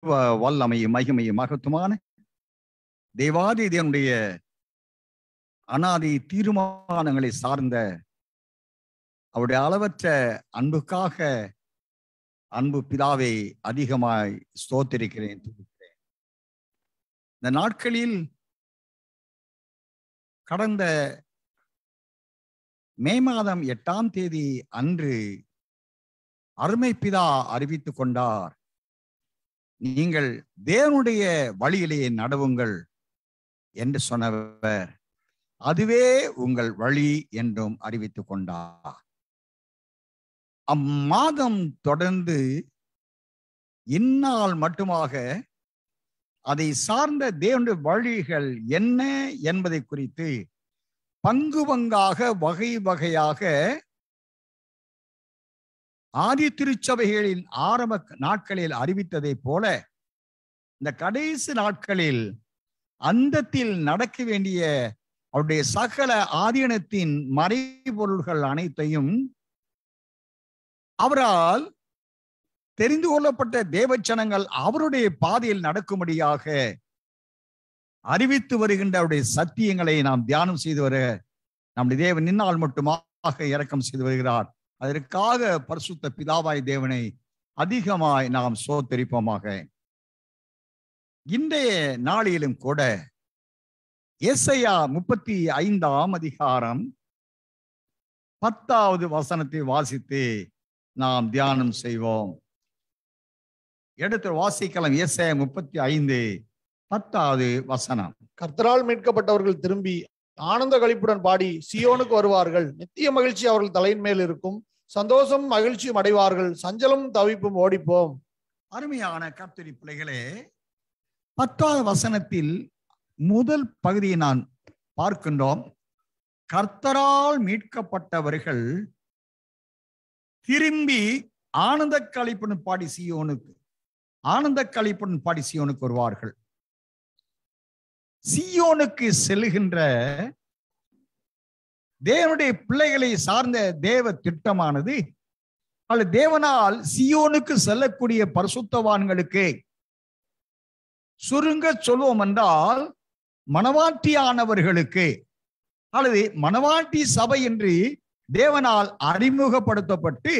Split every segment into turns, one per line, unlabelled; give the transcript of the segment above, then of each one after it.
வல்லமையும் மகிமையும் மகத்துவமான தேவாதி தேவனுடைய அனாதி தீர்மானங்களை சார்ந்த அவருடைய அளவற்ற அன்புக்காக அன்பு பிதாவை அதிகமாய் ஸ்தோத்திருக்கிறேன் துதிக்கிறேன். இந்த நாட்களில் கடந்த மே மாதம் எட்டாம் தேதி அன்று அருமை பிதா அறிவித்துக் கொண்டார் நீங்கள் தேவனுடைய வழியிலே நடவுங்கள் என்று சொன்னவர் அதுவே உங்கள் வழி என்றும் அறிவித்துக் கொண்டார் அம்மாதம் தொடர்ந்து இந்நாள் மட்டுமாக அதை சார்ந்த தேவனுடைய வழிகள் என்ன என்பதை குறித்து பங்கு பங்காக வகை வகையாக ஆதி திருச்சபைகளின் ஆரம்ப நாட்களில் அறிவித்ததை போல இந்த கடைசி நாட்களில் அந்தத்தில் நடக்க வேண்டிய அவருடைய சகல ஆதீனத்தின் மறைபொருள்கள் அனைத்தையும் அவரால் தெரிந்து கொள்ளப்பட்ட தேவச்சனங்கள் அவருடைய பாதையில் நடக்கும்படியாக அறிவித்து வருகின்ற அவருடைய சத்தியங்களை நாம் தியானம் செய்து வர நம்முடைய தேவன் நின்னால் மட்டுமாக இரக்கம் செய்து வருகிறார் அதற்காக பரிசுத்த பிதாவாய் தேவனை அதிகமாய் நாம் சோத்தரிப்போமாக இன்றைய நாளிலும் கூட எஸ்ஐயா முப்பத்தி ஐந்தாம் அதிகாரம் பத்தாவது வசனத்தை வாசித்து நாம் தியானம் செய்வோம் எடுத்து வாசிக்கலாம் எஸ்ஐயா முப்பத்தி ஐந்து பத்தாவது வசனம்
கர்த்தரால் மீட்கப்பட்டவர்கள் திரும்பி ஆனந்த களிப்புடன் பாடி சியோனுக்கு வருவார்கள் நித்திய மகிழ்ச்சி அவர்கள் தலையின் மேல் இருக்கும் சந்தோஷம் மகிழ்ச்சியும் அடைவார்கள் சஞ்சலம் தவிப்பும் ஓடிப்போம்
அருமையான கர்த்தரி பிள்ளைகளே பத்தாவது வசனத்தில் முதல் பகுதியை நான் பார்க்கின்றோம் கர்த்தரால் மீட்கப்பட்டவர்கள் திரும்பி ஆனந்த கழிப்புடன் பாடி சியோனுக்கு ஆனந்த கழிப்புடன் பாடி சியோனுக்கு வருவார்கள் சியோனுக்கு செல்லுகின்ற தேவனுடைய பிள்ளைகளை சார்ந்த தேவ திட்டமானது அல்லது தேவனால் சியோனுக்கு செல்லக்கூடிய பரிசுத்தவான்களுக்கு சுருங்க சொல்வோம் என்றால் மனவாட்டியானவர்களுக்கு அல்லது மனவாட்டி சபை என்று தேவனால் அறிமுகப்படுத்தப்பட்டு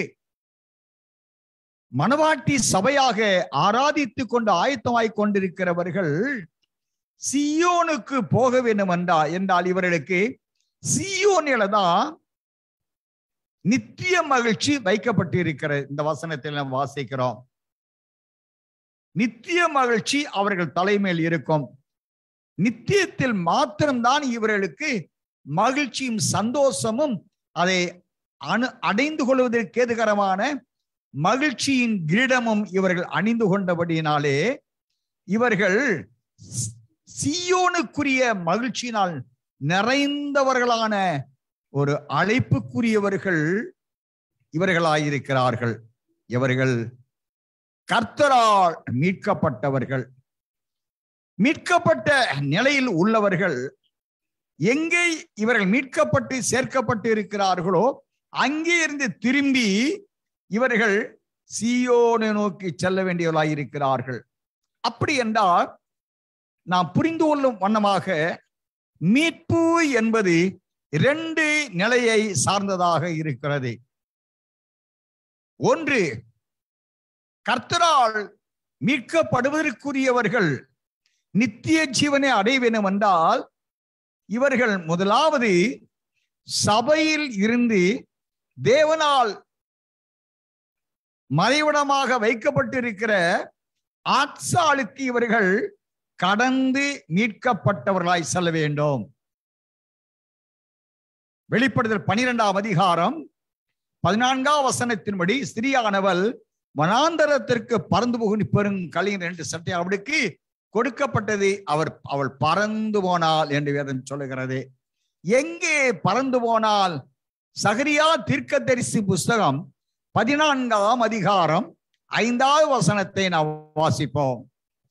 மனவாட்டி சபையாக ஆராதித்துக் கொண்டு ஆயத்தமாய் கொண்டிருக்கிறவர்கள் சியோனுக்கு போக வேண்டும் என்றா என்றால் இவர்களுக்கு சியோனில தான் நித்திய மகிழ்ச்சி வைக்கப்பட்டிருக்கிற இந்த வசனத்தில் நாம் வாசிக்கிறோம் நித்திய மகிழ்ச்சி அவர்கள் தலைமையில் இருக்கும் நித்தியத்தில் மாத்திரம்தான் இவர்களுக்கு மகிழ்ச்சியும் சந்தோஷமும் அதை அணு அடைந்து கொள்வதற்கு ஏதுகரமான மகிழ்ச்சியின் கிரீடமும் இவர்கள் அணிந்து கொண்டபடியினாலே இவர்கள் சி- சியோனுக்குரிய மகிழ்ச்சியினால் நிறைந்தவர்களான ஒரு அழைப்புக்குரியவர்கள் இவர்களாயிருக்கிறார்கள் இவர்கள் கர்த்தரால் மீட்கப்பட்டவர்கள் மீட்கப்பட்ட நிலையில் உள்ளவர்கள் எங்கே இவர்கள் மீட்கப்பட்டு சேர்க்கப்பட்டு இருக்கிறார்களோ அங்கே இருந்து திரும்பி இவர்கள் சியோனை நோக்கி செல்ல வேண்டியவர்களாய் இருக்கிறார்கள் அப்படி என்றால் நாம் புரிந்து கொள்ளும் வண்ணமாக மீட்பு என்பது இரண்டு நிலையை சார்ந்ததாக இருக்கிறது ஒன்று கர்த்தரால் மீட்கப்படுவதற்குரியவர்கள் நித்திய ஜீவனை அடைய வேண்டும் என்றால் இவர்கள் முதலாவது சபையில் இருந்து தேவனால் மறைவிடமாக வைக்கப்பட்டிருக்கிற ஆட்சாளுக்கு இவர்கள் கடந்து மீட்கப்பட்டவர்களாய் செல்ல வேண்டும் வெளிப்படுதல் பனிரெண்டாம் அதிகாரம் பதினான்காம் வசனத்தின்படி ஸ்திரியானவள் வனாந்தரத்திற்கு பறந்து போகும் பெரும் கலைஞர் என்று சட்டை அவளுக்கு கொடுக்கப்பட்டது அவர் அவள் பறந்து போனாள் என்று வேதம் சொல்லுகிறது எங்கே பறந்து போனால் சகரியா தீர்க்கதரிசி புஸ்தகம் பதினான்காம் அதிகாரம் ஐந்தாவது வசனத்தை நாம் வாசிப்போம்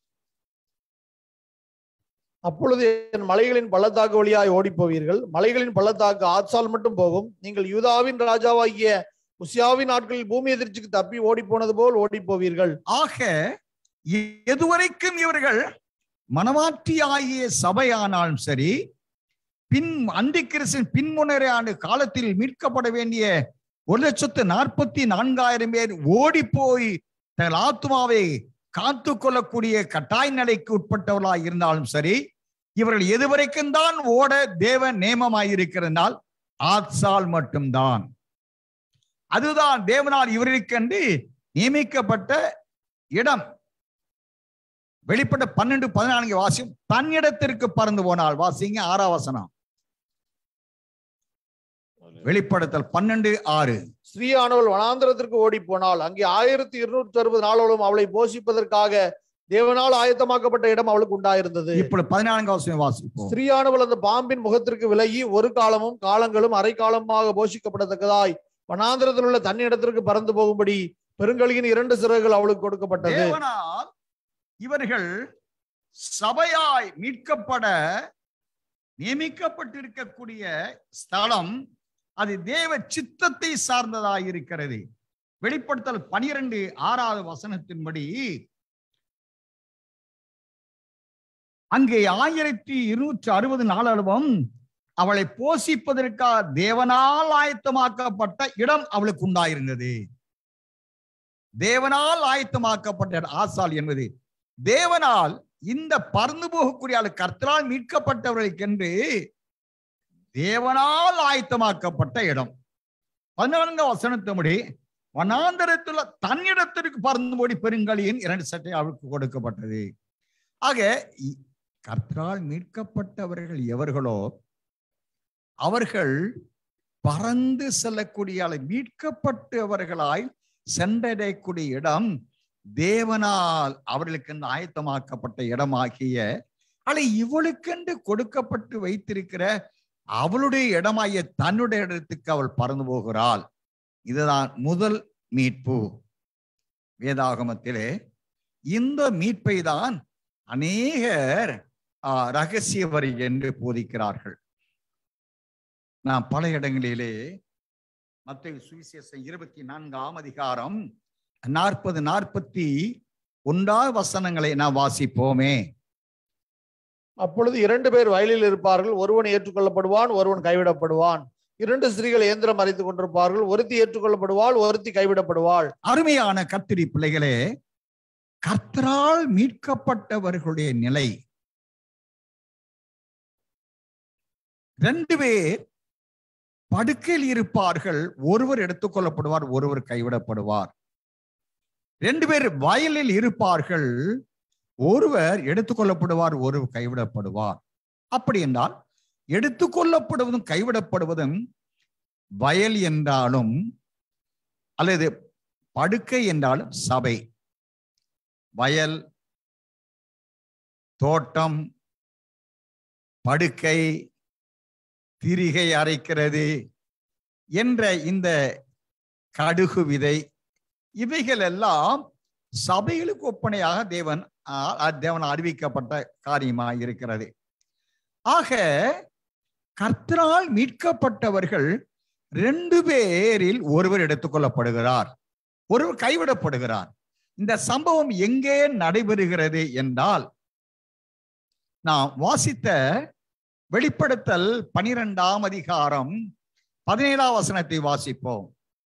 அப்பொழுது என் மலைகளின் பள்ளத்தாக்கு வழியாய் ஓடிப் போவீர்கள் மலைகளின் பள்ளத்தாக்கு ஆத்சால் மட்டும் போகும் நீங்கள் யூதாவின் ராஜாவாகிய உசியாவின் நாட்களில் பூமி எதிர்ச்சிக்கு தப்பி ஓடி போனது போல் ஓடி போவீர்கள்
ஆக எதுவரைக்கும் இவர்கள் மனவாட்டியாகிய சபையானாலும் சரி பின் அந்திக்கிறிஸ்தின் பின்முன்னரே ஆண்டு காலத்தில் மீட்கப்பட வேண்டிய ஒரு லட்சத்து நாற்பத்தி நான்காயிரம் பேர் ஓடி போய் தங்கள் ஆத்மாவை காத்து கொள்ளக்கூடிய கட்டாய நிலைக்கு உட்பட்டவர்களாய் இருந்தாலும் சரி இவர்கள் எதுவரைக்கும் தான் ஓட தேவ நேமமாயிருக்கிறதால் ஆத்சால் மட்டும்தான் அதுதான் தேவனால் இவர்களுக்கென்று நியமிக்கப்பட்ட இடம் வெளிப்பட்ட பன்னெண்டு பதினான்கு வாசியும் தன்னிடத்திற்கு பறந்து போனால் வாசிங்க ஆறாம் வசனம் வெளிப்படுத்தல் பன்னெண்டு ஆறு
ஸ்ரீயானவள் வனாந்திரத்திற்கு ஓடி போனாள் அங்கே ஆயிரத்தி இருநூற்றி அறுபது நாளோளும் அவளை போஷிப்பதற்காக தேவனால் ஆயத்தமாக்கப்பட்ட இடம் அவளுக்கு உண்டாயிருந்தது
இப்பொழுது பதினான்காம் வசனம் வாசிப்போம்
ஸ்திரீயானவள் அந்த பாம்பின் முகத்திற்கு விலகி ஒரு காலமும் காலங்களும் அரை காலமாக போஷிக்கப்படத்தக்கதாய் வனாந்திரத்தில் உள்ள தன்னிடத்திற்கு பறந்து போகும்படி பெருங்கலியின் இரண்டு சிறகுகள் அவளுக்கு கொடுக்கப்பட்டது
தேவனால் இவர்கள் சபையாய் மீட்கப்பட நியமிக்கப்பட்டிருக்கக்கூடிய ஸ்தலம் அது தேவ சித்தத்தை சார்ந்ததாய் இருக்கிறது வெளிப்படுத்தல் பனிரெண்டு ஆறாவது வசனத்தின்படி அங்கே ஆயிரத்தி இருநூற்றி அறுபது நாளளவும் அவளை போஷிப்பதற்காக தேவனால் ஆயத்தமாக்கப்பட்ட இடம் அவளுக்கு உண்டாயிருந்தது தேவனால் ஆயத்தமாக்கப்பட்ட இடம். ஆசால் என்பது தேவனால் இந்த பறந்து போகக்கூடிய ஆளு கர்த்தரால் மீட்கப்பட்டவர்களுக்கென்று தேவனால் ஆயத்தமாக்கப்பட்ட இடம் பதினான்காம் வசனத்தின்படி வனாந்தரத்துல தன்னிடத்திற்கு பறந்து போடி பெருங்கலியின் இரண்டு சட்டை அவளுக்கு கொடுக்கப்பட்டது ஆக இ- கர்த்தரால் மீட்கப்பட்டவர்கள் எவர்களோ அவர்கள் பறந்து செல்லக்கூடிய ஆளை மீட்கப்பட்டவர்களாய் சென்றடையக்கூடிய இடம் தேவனால் அவர்களுக்கு ஆயத்தமாக்கப்பட்ட இடமாகிய அல்ல இவளுக்கென்று கொடுக்கப்பட்டு வைத்திருக்கிற அவளுடைய இடமாகிய தன்னுடைய இடத்துக்கு அவள் பறந்து போகிறாள் இதுதான் முதல் மீட்பு வேதாகமத்திலே இந்த மீட்பை தான் அநேகர் ஆ, ரகசிய வரி என்று போதிக்கிறார்கள் நான் பல இடங்களிலே மத்திய சுவிசேஷம் இருபத்தி நான்காம் அதிகாரம் நாற்பது நாற்பத்தி ஒன்றா வசனங்களை நான் வாசிப்போமே
அப்பொழுது இரண்டு பேர் வயலில் இருப்பார்கள் ஒருவன் ஏற்றுக்கொள்ளப்படுவான் ஒருவன் கைவிடப்படுவான் இரண்டு ஸ்திரீகள் இயந்திரம் அரைத்துக் கொண்டிருப்பார்கள் ஒருத்தி ஏற்றுக்கொள்ளப்படுவாள் ஒருத்தி கைவிடப்படுவாள்
அருமையான கத்திரி பிள்ளைகளே கர்த்தரால் மீட்கப்பட்டவர்களுடைய நிலை ரெண்டு பேர் படுக்கையில் இருப்பார்கள் ஒருவர் எடுத்துக்கொள்ளப்படுவார் ஒருவர் கைவிடப்படுவார் ரெண்டு பேர் வயலில் இருப்பார்கள் ஒருவர் எடுத்துக்கொள்ளப்படுவார் ஒருவர் கைவிடப்படுவார் அப்படி என்றால் எடுத்துக்கொள்ளப்படுவதும் கைவிடப்படுவதும் வயல் என்றாலும் அல்லது படுக்கை என்றாலும் சபை வயல் தோட்டம் படுக்கை திரிகை அரைக்கிறது என்ற இந்த கடுகு விதை இவைகள் எல்லாம் சபைகளுக்கு ஒப்பனையாக தேவன் ஆ- தேவன் அறிவிக்கப்பட்ட காரியமாக இருக்கிறது ஆக கர்த்தரால் மீட்கப்பட்டவர்கள் ரெண்டு பேரில் ஒருவர் எடுத்துக்கொள்ளப்படுகிறார் ஒருவர் கைவிடப்படுகிறார் இந்த சம்பவம் எங்கே நடைபெறுகிறது என்றால் நாம் வாசித்த வெளிப்படுத்தல் பனிரெண்டாம் அதிகாரம் பதினேழாம் வசனத்தை வாசிப்போம்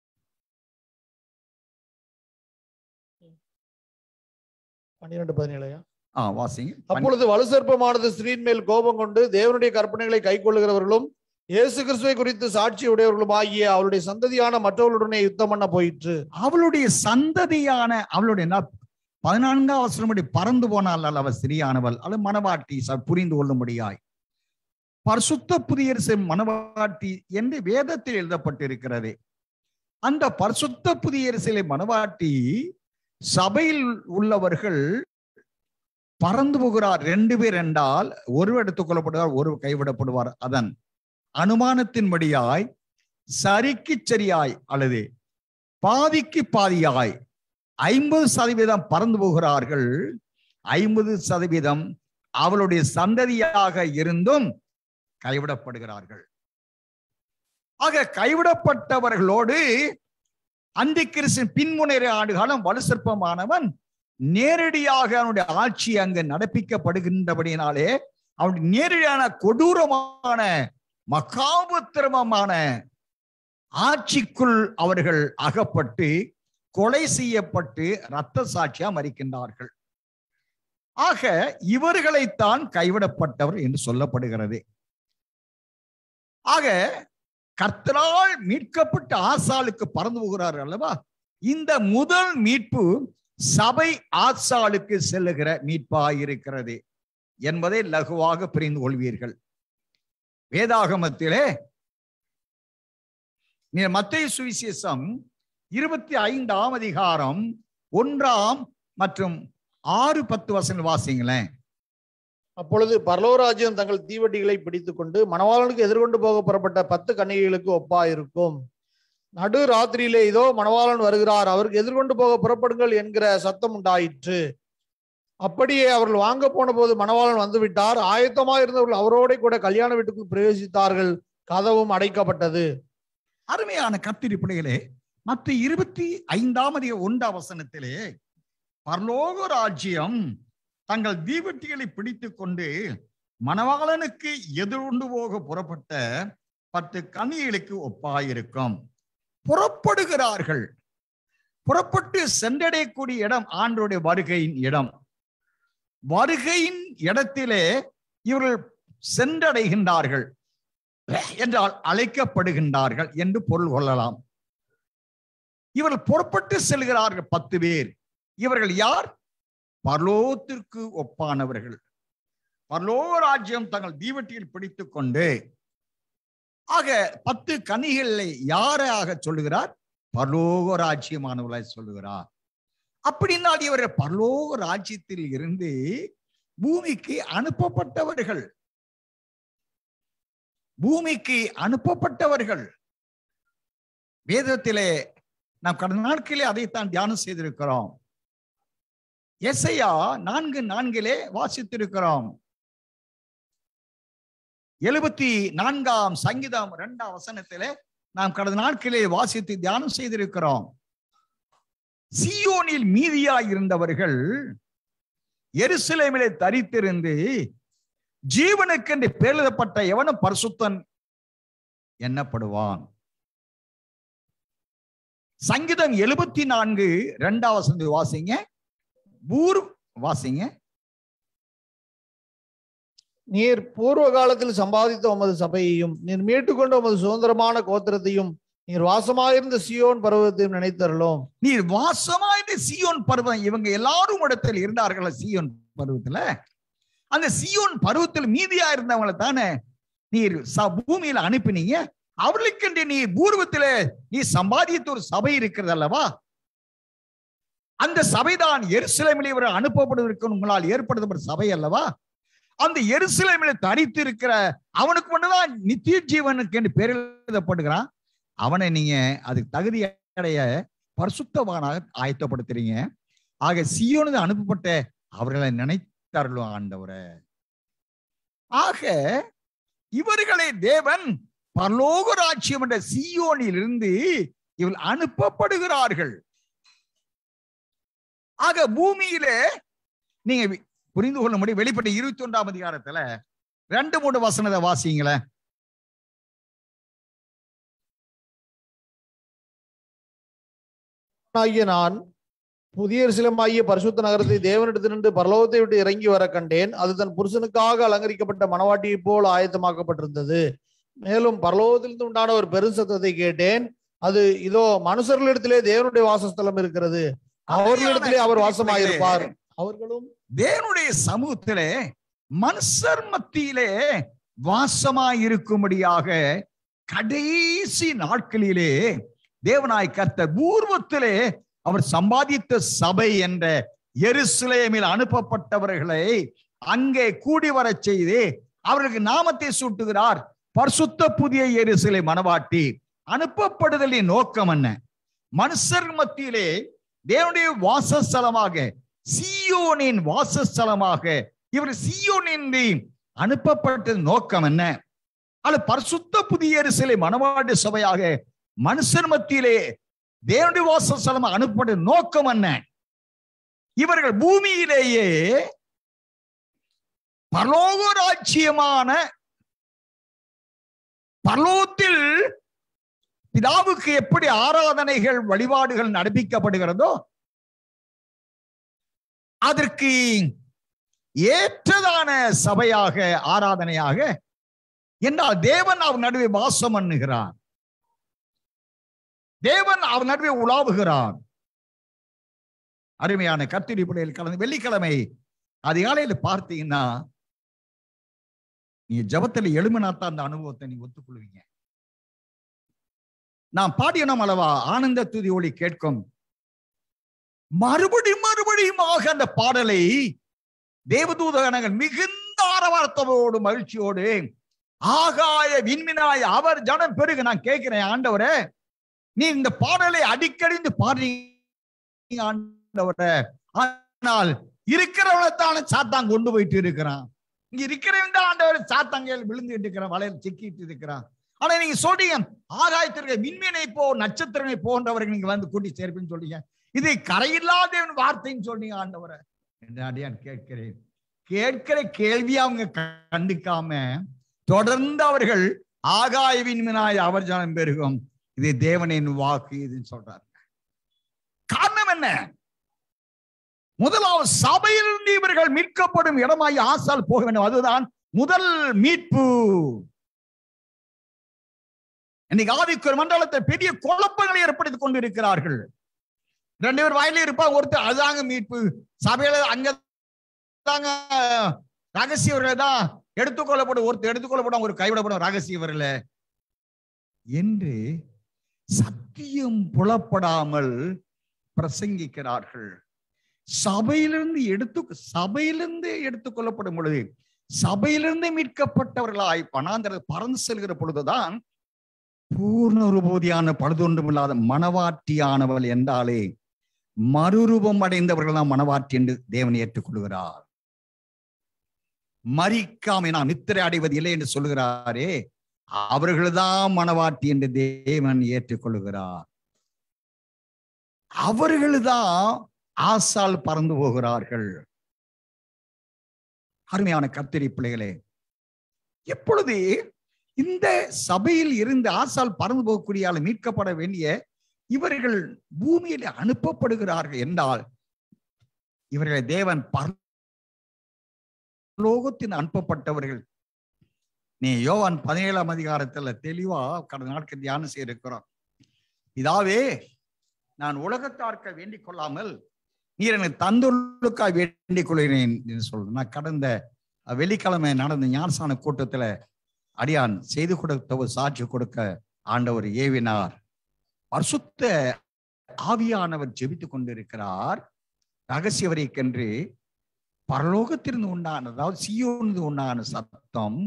பன்னிரெண்டு பதினேழையா
ஆ வாசிங்க
அப்பொழுது வலுசற்பமானது ஸ்திரீன் மேல் கோபம் கொண்டு தேவனுடைய கற்பனைகளை கைக்கொள்ளுகிறவர்களும் இயேசு கிறிஸ்துவை குறித்து சாட்சி உடையவர்களும் ஆகிய அவளுடைய சந்ததியான மற்றவர்களுடனே யுத்தம் பண்ண போயிற்று
அவளுடைய சந்ததியான அவளுடைய ந- பதினான்காம் வசனப்படி பறந்து போனால் அல்ல அவள் சிறியானவள் அல்ல மனவாட்டி ச- புரிந்து கொள்ளும்படியாய் பரிசுத்த புதிய மனவாட்டி என்று வேதத்தில் எழுதப்பட்டிருக்கிறது அந்த பரிசுத்த புதிய சிலை மனவாட்டி சபையில் உள்ளவர்கள் பறந்து போகிறார் ரெண்டு பேர் என்றால் ஒருவர் எடுத்துக்கொள்ளப்படுவார் ஒருவர் கைவிடப்படுவார் அதன் அனுமானத்தின்படியாய் சரிக்கு சரியாய் அல்லது பாதிக்கு பாதியாய் ஐம்பது சதவீதம் பறந்து போகிறார்கள் ஐம்பது சதவீதம் அவளுடைய சந்ததியாக இருந்தும் கைவிடப்படுகிறார்கள் ஆக கைவிடப்பட்டவர்களோடு அந்தி கிறிஸ்தின் பின்முனைற ஆண்டுகாலம் வலுசற்பமானவன் நேரடியாக அவனுடைய ஆட்சி அங்கு நடப்பிக்கப்படுகின்றபடியினாலே அவனுடைய நேரடியான கொடூரமான மகாபத்திரமமான ஆட்சிக்குள் அவர்கள் அகப்பட்டு கொலை செய்யப்பட்டு இரத்த சாட்சியா மறிக்கின்றார்கள் ஆக இவர்களைத்தான் கைவிடப்பட்டவர் என்று சொல்லப்படுகிறது ஆக கர்த்தரால் மீட்கப்பட்ட ஆசாளுக்கு பறந்து போகிறார் அல்லவா இந்த முதல் மீட்பு சபை ஆசாளுக்கு செல்லுகிற மீட்பாயிருக்கிறது என்பதை லகுவாக புரிந்து கொள்வீர்கள் வேதாகமத்திலே மத்திய சுவிசேஷம் இருபத்தி ஐந்தாம் அதிகாரம் ஒன்றாம் மற்றும் ஆறு பத்து வசனம் வாசிங்களேன்
அப்பொழுது பரலோராஜ்யம் தங்கள் தீவட்டிகளை பிடித்துக் கொண்டு மணவாளனுக்கு எதிர்கொண்டு போக புறப்பட்ட பத்து கன்னிகைகளுக்கு ஒப்பாயிருக்கும் நடு ராத்திரியிலே இதோ மணவாளன் வருகிறார் அவருக்கு எதிர்கொண்டு போக புறப்படுங்கள் என்கிற சத்தம் உண்டாயிற்று அப்படியே அவர்கள் வாங்க போன போது மணவாளன் வந்து விட்டார் ஆயத்தமா இருந்தவர்கள் அவரோட கூட கல்யாண வீட்டுக்குள் பிரவேசித்தார்கள் கதவும் அடைக்கப்பட்டது
அருமையான கத்திரி பிள்ளைகளே மற்ற இருபத்தி ஐந்தாம் அதிக ஒன்றாம் வசனத்திலே பரலோக ராஜ்யம் தங்கள் தீவட்டிகளை பிடித்து கொண்டு மணவாளனுக்கு எதிர்கொண்டு போக புறப்பட்ட பத்து கனிகளுக்கு ஒப்பாயிருக்கும் புறப்படுகிறார்கள் புறப்பட்டு சென்றடையக்கூடிய இடம் ஆண்டோடைய வருகையின் இடம் வருகையின் இடத்திலே இவர்கள் சென்றடைகின்றார்கள் என்றால் அழைக்கப்படுகின்றார்கள் என்று பொருள் கொள்ளலாம் இவர்கள் புறப்பட்டு செல்கிறார்கள் பத்து பேர் இவர்கள் யார் பரலோகத்திற்கு ஒப்பானவர்கள் பரலோக ராஜ்யம் தங்கள் தீவட்டியில் பிடித்துக் கொண்டு ஆக பத்து கனிகளை யாராக சொல்லுகிறார் பரலோக ராஜ்யமானவர்களை சொல்லுகிறார் அப்படின்னால் இவர்கள் பரலோக ராஜ்யத்தில் இருந்து பூமிக்கு அனுப்பப்பட்டவர்கள் பூமிக்கு அனுப்பப்பட்டவர்கள் வேதத்திலே நாம் கடந்த நாட்களே அதைத்தான் தியானம் செய்திருக்கிறோம் எஸ்ஐயா நான்கு நான்கிலே வாசித்திருக்கிறோம் எழுபத்தி நான்காம் சங்கீதம் இரண்டாம் வசனத்திலே நாம் கடந்த நாட்களே வாசித்து தியானம் செய்திருக்கிறோம் சியோனில் மீதியாய் இருந்தவர்கள் எருசலேமிலே தரித்திருந்து ஜீவனுக்கென்று பேரிடப்பட்ட எவனும் பரிசுத்தன் எண்ணப்படுவான் சங்கீதம் எழுபத்தி நான்கு இரண்டாம் வசந்தி வாசிங்க பூர் வாசிங்க
நீர் பூர்வ காலத்தில் சம்பாதித்த உமது சபையையும் நீர் மீட்டுக்கொண்ட உமது சுதந்திரமான கோத்திரத்தையும் நீர் வாசமாயிருந்த சியோன் பருவத்தையும் நினைத்தரலும்
நீர் வாசமாயிருந்த சியோன் பருவம் இவங்க எல்லாரும் இடத்தில் இருந்தார்கள் சியோன் பருவத்துல அந்த சியோன் பருவத்தில் மீதியா இருந்தவங்களை தானே நீர் ச- பூமியில அனுப்பினீங்க அவர்களுக்கென்று நீ பூர்வத்தில நீ சம்பாதித்த ஒரு சபை இருக்கிறது அல்லவா அந்த சபைதான் எருசலேமில் இவர் அனுப்பப்படுவதற்கு உங்களால் ஏற்படுத்தப்பட்ட சபை அல்லவா அந்த எருசலேமில் தரித்து இருக்கிற அவனுக்கு மட்டும்தான் நித்திய ஜீவனுக்கு என்று பேர் எழுதப்படுகிறான் அவனை நீங்க அதுக்கு தகுதி அடைய பரிசுத்தவானாக ஆயத்தப்படுத்துறீங்க ஆக சியோனுக்கு அனுப்பப்பட்ட அவர்களை நினைத்தார்களும் ஆண்டவரை ஆக இவர்களை தேவன் பரலோக ராஜ்யம் என்ற சியோனில் இருந்து இவள் அனுப்பப்படுகிறார்கள் ஆக பூமியிலே நீங்க வி- புரிந்து கொள்ள முடியும் வெளிப்பட்ட இருபத்தி ஒன்றாம் அதிகாரத்துல ரெண்டு மூணு வசனத்தை வாசிங்களேன்
ஆகிய நான் புதிய சிலமாகிய பரிசுத்த நகரத்தை தேவனிடத்திலிருந்து பரலோகத்தை விட்டு இறங்கி வர கண்டேன் அது தன் புருஷனுக்காக அலங்கரிக்கப்பட்ட மணவாட்டியைப் போல் ஆயத்தமாக்கப்பட்டிருந்தது மேலும் பரலோகத்திலிருந்து உண்டான ஒரு பெரும் சத்தத்தை கேட்டேன் அது இதோ மனுஷர்களிடத்திலே தேவனுடைய வாசஸ்தலம் இருக்கிறது அவர்களிடத்திலே அவர் வாசமாயிருப்பார் அவர்களும்
தேவனுடைய சமூகத்திலே மனுஷர் மத்தியிலே வாசமாயிருக்கும்படியாக கடைசி நாட்களிலே தேவனாய் கர்த்தர் பூர்வத்திலே அவர் சம்பாதித்த சபை என்ற எருசலேமில் அனுப்பப்பட்டவர்களை அங்கே கூடி வரச் செய்து அவர்களுக்கு நாமத்தை சூட்டுகிறார் பரிசுத்த புதிய எருசலே மனவாட்டி அனுப்பப்படுதலின் நோக்கம் என்ன மனுஷர் மத்தியிலே தேவனுடைய வாசஸ்தலமாக சியோனின் வாசஸ்தலமாக இவர் சியோனின் அனுப்பப்பட்டது நோக்கம் என்ன அது பரிசுத்த புதிய எருசலே மனவாட்டு சபையாக மனுஷர் மத்தியிலே தேவனுடைய வாசஸ்தலம் அனுப்பப்பட்ட நோக்கம் என்ன இவர்கள் பூமியிலேயே பரலோக ராஜ்யமான பரலோகத்தில் பிதாவுக்கு எப்படி ஆராதனைகள் வழிபாடுகள் நடப்பிக்கப்படுகிறதோ அதற்கு ஏற்றதான சபையாக ஆராதனையாக என்றால் தேவன் அவர் நடுவே வாசம் பண்ணுகிறார் தேவன் அவர் நடுவே உலாவுகிறார் அருமையான கத்திரி பிள்ளைகள் கலந்து வெள்ளிக்கிழமை அதிகாலையில பார்த்தீங்கன்னா நீ ஜபத்துல எழுமினாத்தான் அந்த அனுபவத்தை நீ ஒத்துக்கொள்வீங்க நான் பாடியனம் அளவா ஆனந்த துதி ஒளி கேட்கும் மறுபடியும் மறுபடியுமாக அந்த பாடலை தேவதூதகணங்கள் மிகுந்த ஆரவாரத்தோடு மகிழ்ச்சியோடு ஆகாய விண்மினாய் அவர் ஜனம் பெருகு நான் கேட்கிறேன் ஆண்டவரே நீ இந்த பாடலை அடிக்கடி இந்த பாடுறீங்க ஆண்டவரே ஆனால் இருக்கிறவனைத்தான சாத்தான் கொண்டு போயிட்டு இருக்கிறான் இங்க இருக்கிறவன் தான் ஆண்டவர் சாத்தாங்கையில் விழுந்துட்டு இருக்கிறான் வலையில் சிக்கிட்டு இருக்கிறான் ஆனா நீங்க சொல்றீங்க ஆகாயத்திற்கு விண்மீனை போ நட்சத்திரமை போன்றவர்கள் நீங்க வந்து கூட்டி சேர்ப்புன்னு சொல்றீங்க இது கரையில்லாதவன் வார்த்தைன்னு சொன்னீங்க ஆண்டவரை என்று அடியான் கேட்கிறேன் கேட்கிற கேள்வி அவங்க கண்டுக்காம தொடர்ந்து அவர்கள் ஆகாய விண்மீனாய் அவர் ஜனம் பெருகும் இது தேவனின் வாக்கு இதுன்னு சொல்றாரு காரணம் என்ன முதலாவது சபையிலிருந்து இவர்கள் மீட்கப்படும் இடமாய் ஆசால் போக வேண்டும் அதுதான் முதல் மீட்பு இன்னைக்கு ஆவிக்குற மண்டலத்தை பெரிய குழப்பங்களை ஏற்படுத்திக் கொண்டிருக்கிறார்கள் ரெண்டு பேர் வாயில இருப்பாங்க ஒருத்தர் அதுதாங்க மீட்பு சபையில அங்க தாங்க ரகசியவர்கள் தான் எடுத்துக்கொள்ளப்படும் ஒருத்தர் எடுத்துக்கொள்ளப்படும் ஒரு கைவிடப்படும் ரகசியவர்கள் என்று சத்தியம் புலப்படாமல் பிரசங்கிக்கிறார்கள் சபையிலிருந்து எடுத்து சபையிலிருந்து எடுத்துக்கொள்ளப்படும் பொழுது சபையிலிருந்து மீட்கப்பட்டவர்களாய் பணாந்தர பறந்து செல்கிற பொழுதுதான் பூர்ண ரூபோதியான பழுதொன்றும் இல்லாத மனவாட்டியானவள் என்றாலே மறுரூபம் அடைந்தவர்கள் தான் மனவாட்டி என்று தேவன் ஏற்றுக்கொள்கிறார் மறிக்காமை நாம் நித்திரை அடைவது இல்லை என்று சொல்லுகிறாரே அவர்கள்தான் மனவாட்டி என்று தேவன் ஏற்றுக்கொள்கிறார் அவர்கள்தான் ஆசால் பறந்து போகிறார்கள் அருமையான கத்திரி பிள்ளைகளே எப்பொழுது இந்த சபையில் இருந்து ஆசால் பறந்து போகக்கூடிய ஆள் மீட்கப்பட வேண்டிய இவர்கள் பூமியில் அனுப்பப்படுகிறார்கள் என்றால் இவர்களை தேவன் பரலோகத்தின் அனுப்பப்பட்டவர்கள் நீ யோவான் பதினேழாம் அதிகாரத்துல தெளிவா கடந்த நாட்கள் தியானம் செய்திருக்கிறோம் இதாவே நான் உலகத்தார்க்க வேண்டிக் கொள்ளாமல் நீர் எனக்கு தந்துள்ளுக்காய் வேண்டிக் கொள்கிறேன் என்று சொல்றேன் நான் கடந்த வெள்ளிக்கிழமை நடந்த ஞானசான கூட்டத்துல அடியான் செய்து கொடுத்த ஒரு சாட்சி கொடுக்க ஆண்டவர் ஏவினார் பரிசுத்த ஆவியானவர் ஜெபித்துக் கொண்டிருக்கிறார் ரகசியவரைக்கென்று பரலோகத்திலிருந்து உண்டான அதாவது சியோனிருந்து உண்டான சத்தம்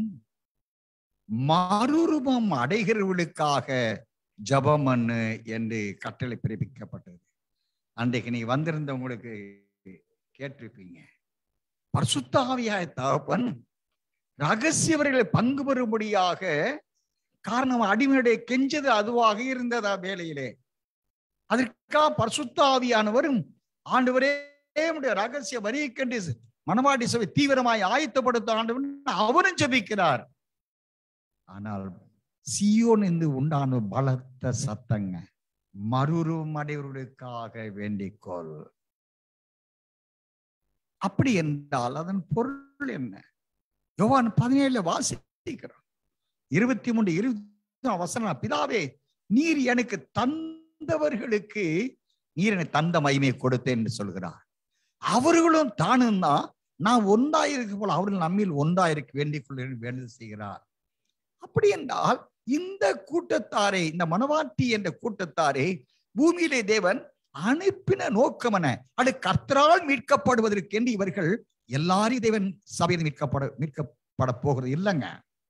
மறுரூபம் அடைகிறவர்களுக்காக ஜபம் பண்ணு என்று கட்டளை பிறப்பிக்கப்பட்டது அன்றைக்கு நீ வந்திருந்தவங்களுக்கு கேட்டிருப்பீங்க பரிசுத்தாவியாய தகப்பன் ரகசியவர்களை பங்கு பெறும்படியாக காரணம் அடிமையுடைய கெஞ்சது அதுவாக இருந்ததா வேலையிலே அதற்காக பரிசுத்தாவியானவரும் ஆண்டவரே உடைய ரகசிய வரியை கண்டு மனவாடி சபை தீவிரமாய் ஆயத்தப்படுத்த ஆண்டவர் அவரும் ஜபிக்கிறார் ஆனால் சியோன் இருந்து உண்டான பலத்த சத்தங்க மறுரூபம் அடைவர்களுக்காக வேண்டிக்கொள் அப்படி என்றால் அதன் பொருள் என்ன யோவான் பதினேழுல வாசிக்கிறோம் இருபத்தி மூன்று இருபத்தி வசனம் பிதாவே நீர் எனக்கு தந்தவர்களுக்கு நீர் எனக்கு தந்த மகிமையை கொடுத்தேன் என்று சொல்கிறார் அவர்களும் தானும் தான் நான் ஒன்றாயிருக்க போல அவர்கள் நம்மில் ஒன்றாயிருக்க வேண்டிக் கொள்ள வேண்டுதல் செய்கிறார் அப்படி என்றால் இந்த கூட்டத்தாரை இந்த மனவாட்டி என்ற கூட்டத்தாரை பூமியிலே தேவன் அனுப்பின நோக்கமென அது கர்த்தரால் மீட்கப்படுவதற்கு என்று இவர்கள் எல்லாரையும் தேவன் சபையில் மீட்கப்பட மீட்கப்பட போகிறது இல்லைங்க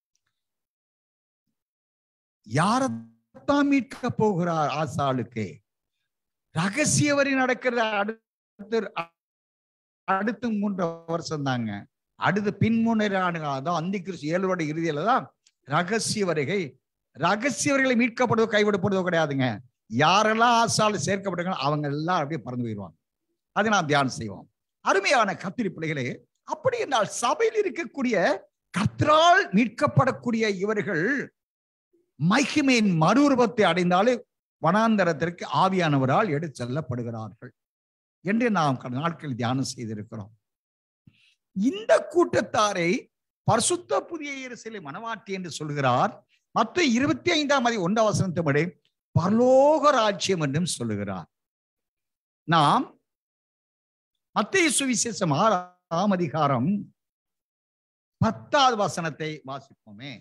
யாரத்தான் மீட்க போகிறார் ஆசாளுக்கு ரகசியவரி நடக்கிற அடுத்து அடுத்து மூன்று வருஷம் தாங்க அடுத்து பின்முனைற அதான் அந்தி கிறிஸ்து ஏழு வருட இறுதியில தான் ரகசிய வருகை ரகசியவர்களை மீட்கப்படுவதோ கைவிடப்படுவதோ கிடையாதுங்க யாரெல்லாம் ஆசால் சேர்க்கப்படுறாங்களோ அவங்க எல்லாம் அப்படியே பறந்து போயிடுவாங்க அதை நாம் தியானம் செய்வோம் அருமையான கத்திரி பிள்ளைகளே அப்படி என்றால் சபையில் இருக்கக்கூடிய கர்த்தரால் மீட்கப்படக்கூடிய இவர்கள் மைகிமையின் மறுரூபத்தை அடைந்தாலே வனாந்தரத்திற்கு ஆவியானவரால் எடுத்து செல்லப்படுகிறார்கள் என்று நாம் கடந்த நாட்களில் தியானம் செய்திருக்கிறோம் இந்த கூட்டத்தாரை பரிசுத்த புதிய எருசலை மனவாட்டி என்று சொல்கிறார் மற்ற இருபத்தி ஐந்தாம் அதி ஒன்றாம் வசனத்தின்படி பரலோக ராஜ்யம் என்றும் சொல்லுகிறார் நாம் மத்திய சுவிசேஷம் ஆறாம் அதிகாரம் பத்தாவது வசனத்தை வாசிப்போமே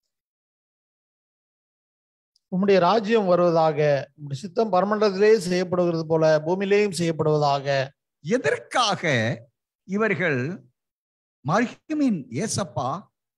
உம்முடைய ராஜ்யம் வருவதாக உம்முடைய சித்தம் பரமண்டலத்திலே செய்யப்படுகிறது போல பூமியிலேயும் செய்யப்படுவதாக
எதற்காக இவர்கள் மர்ஹிமின் ஏசப்பா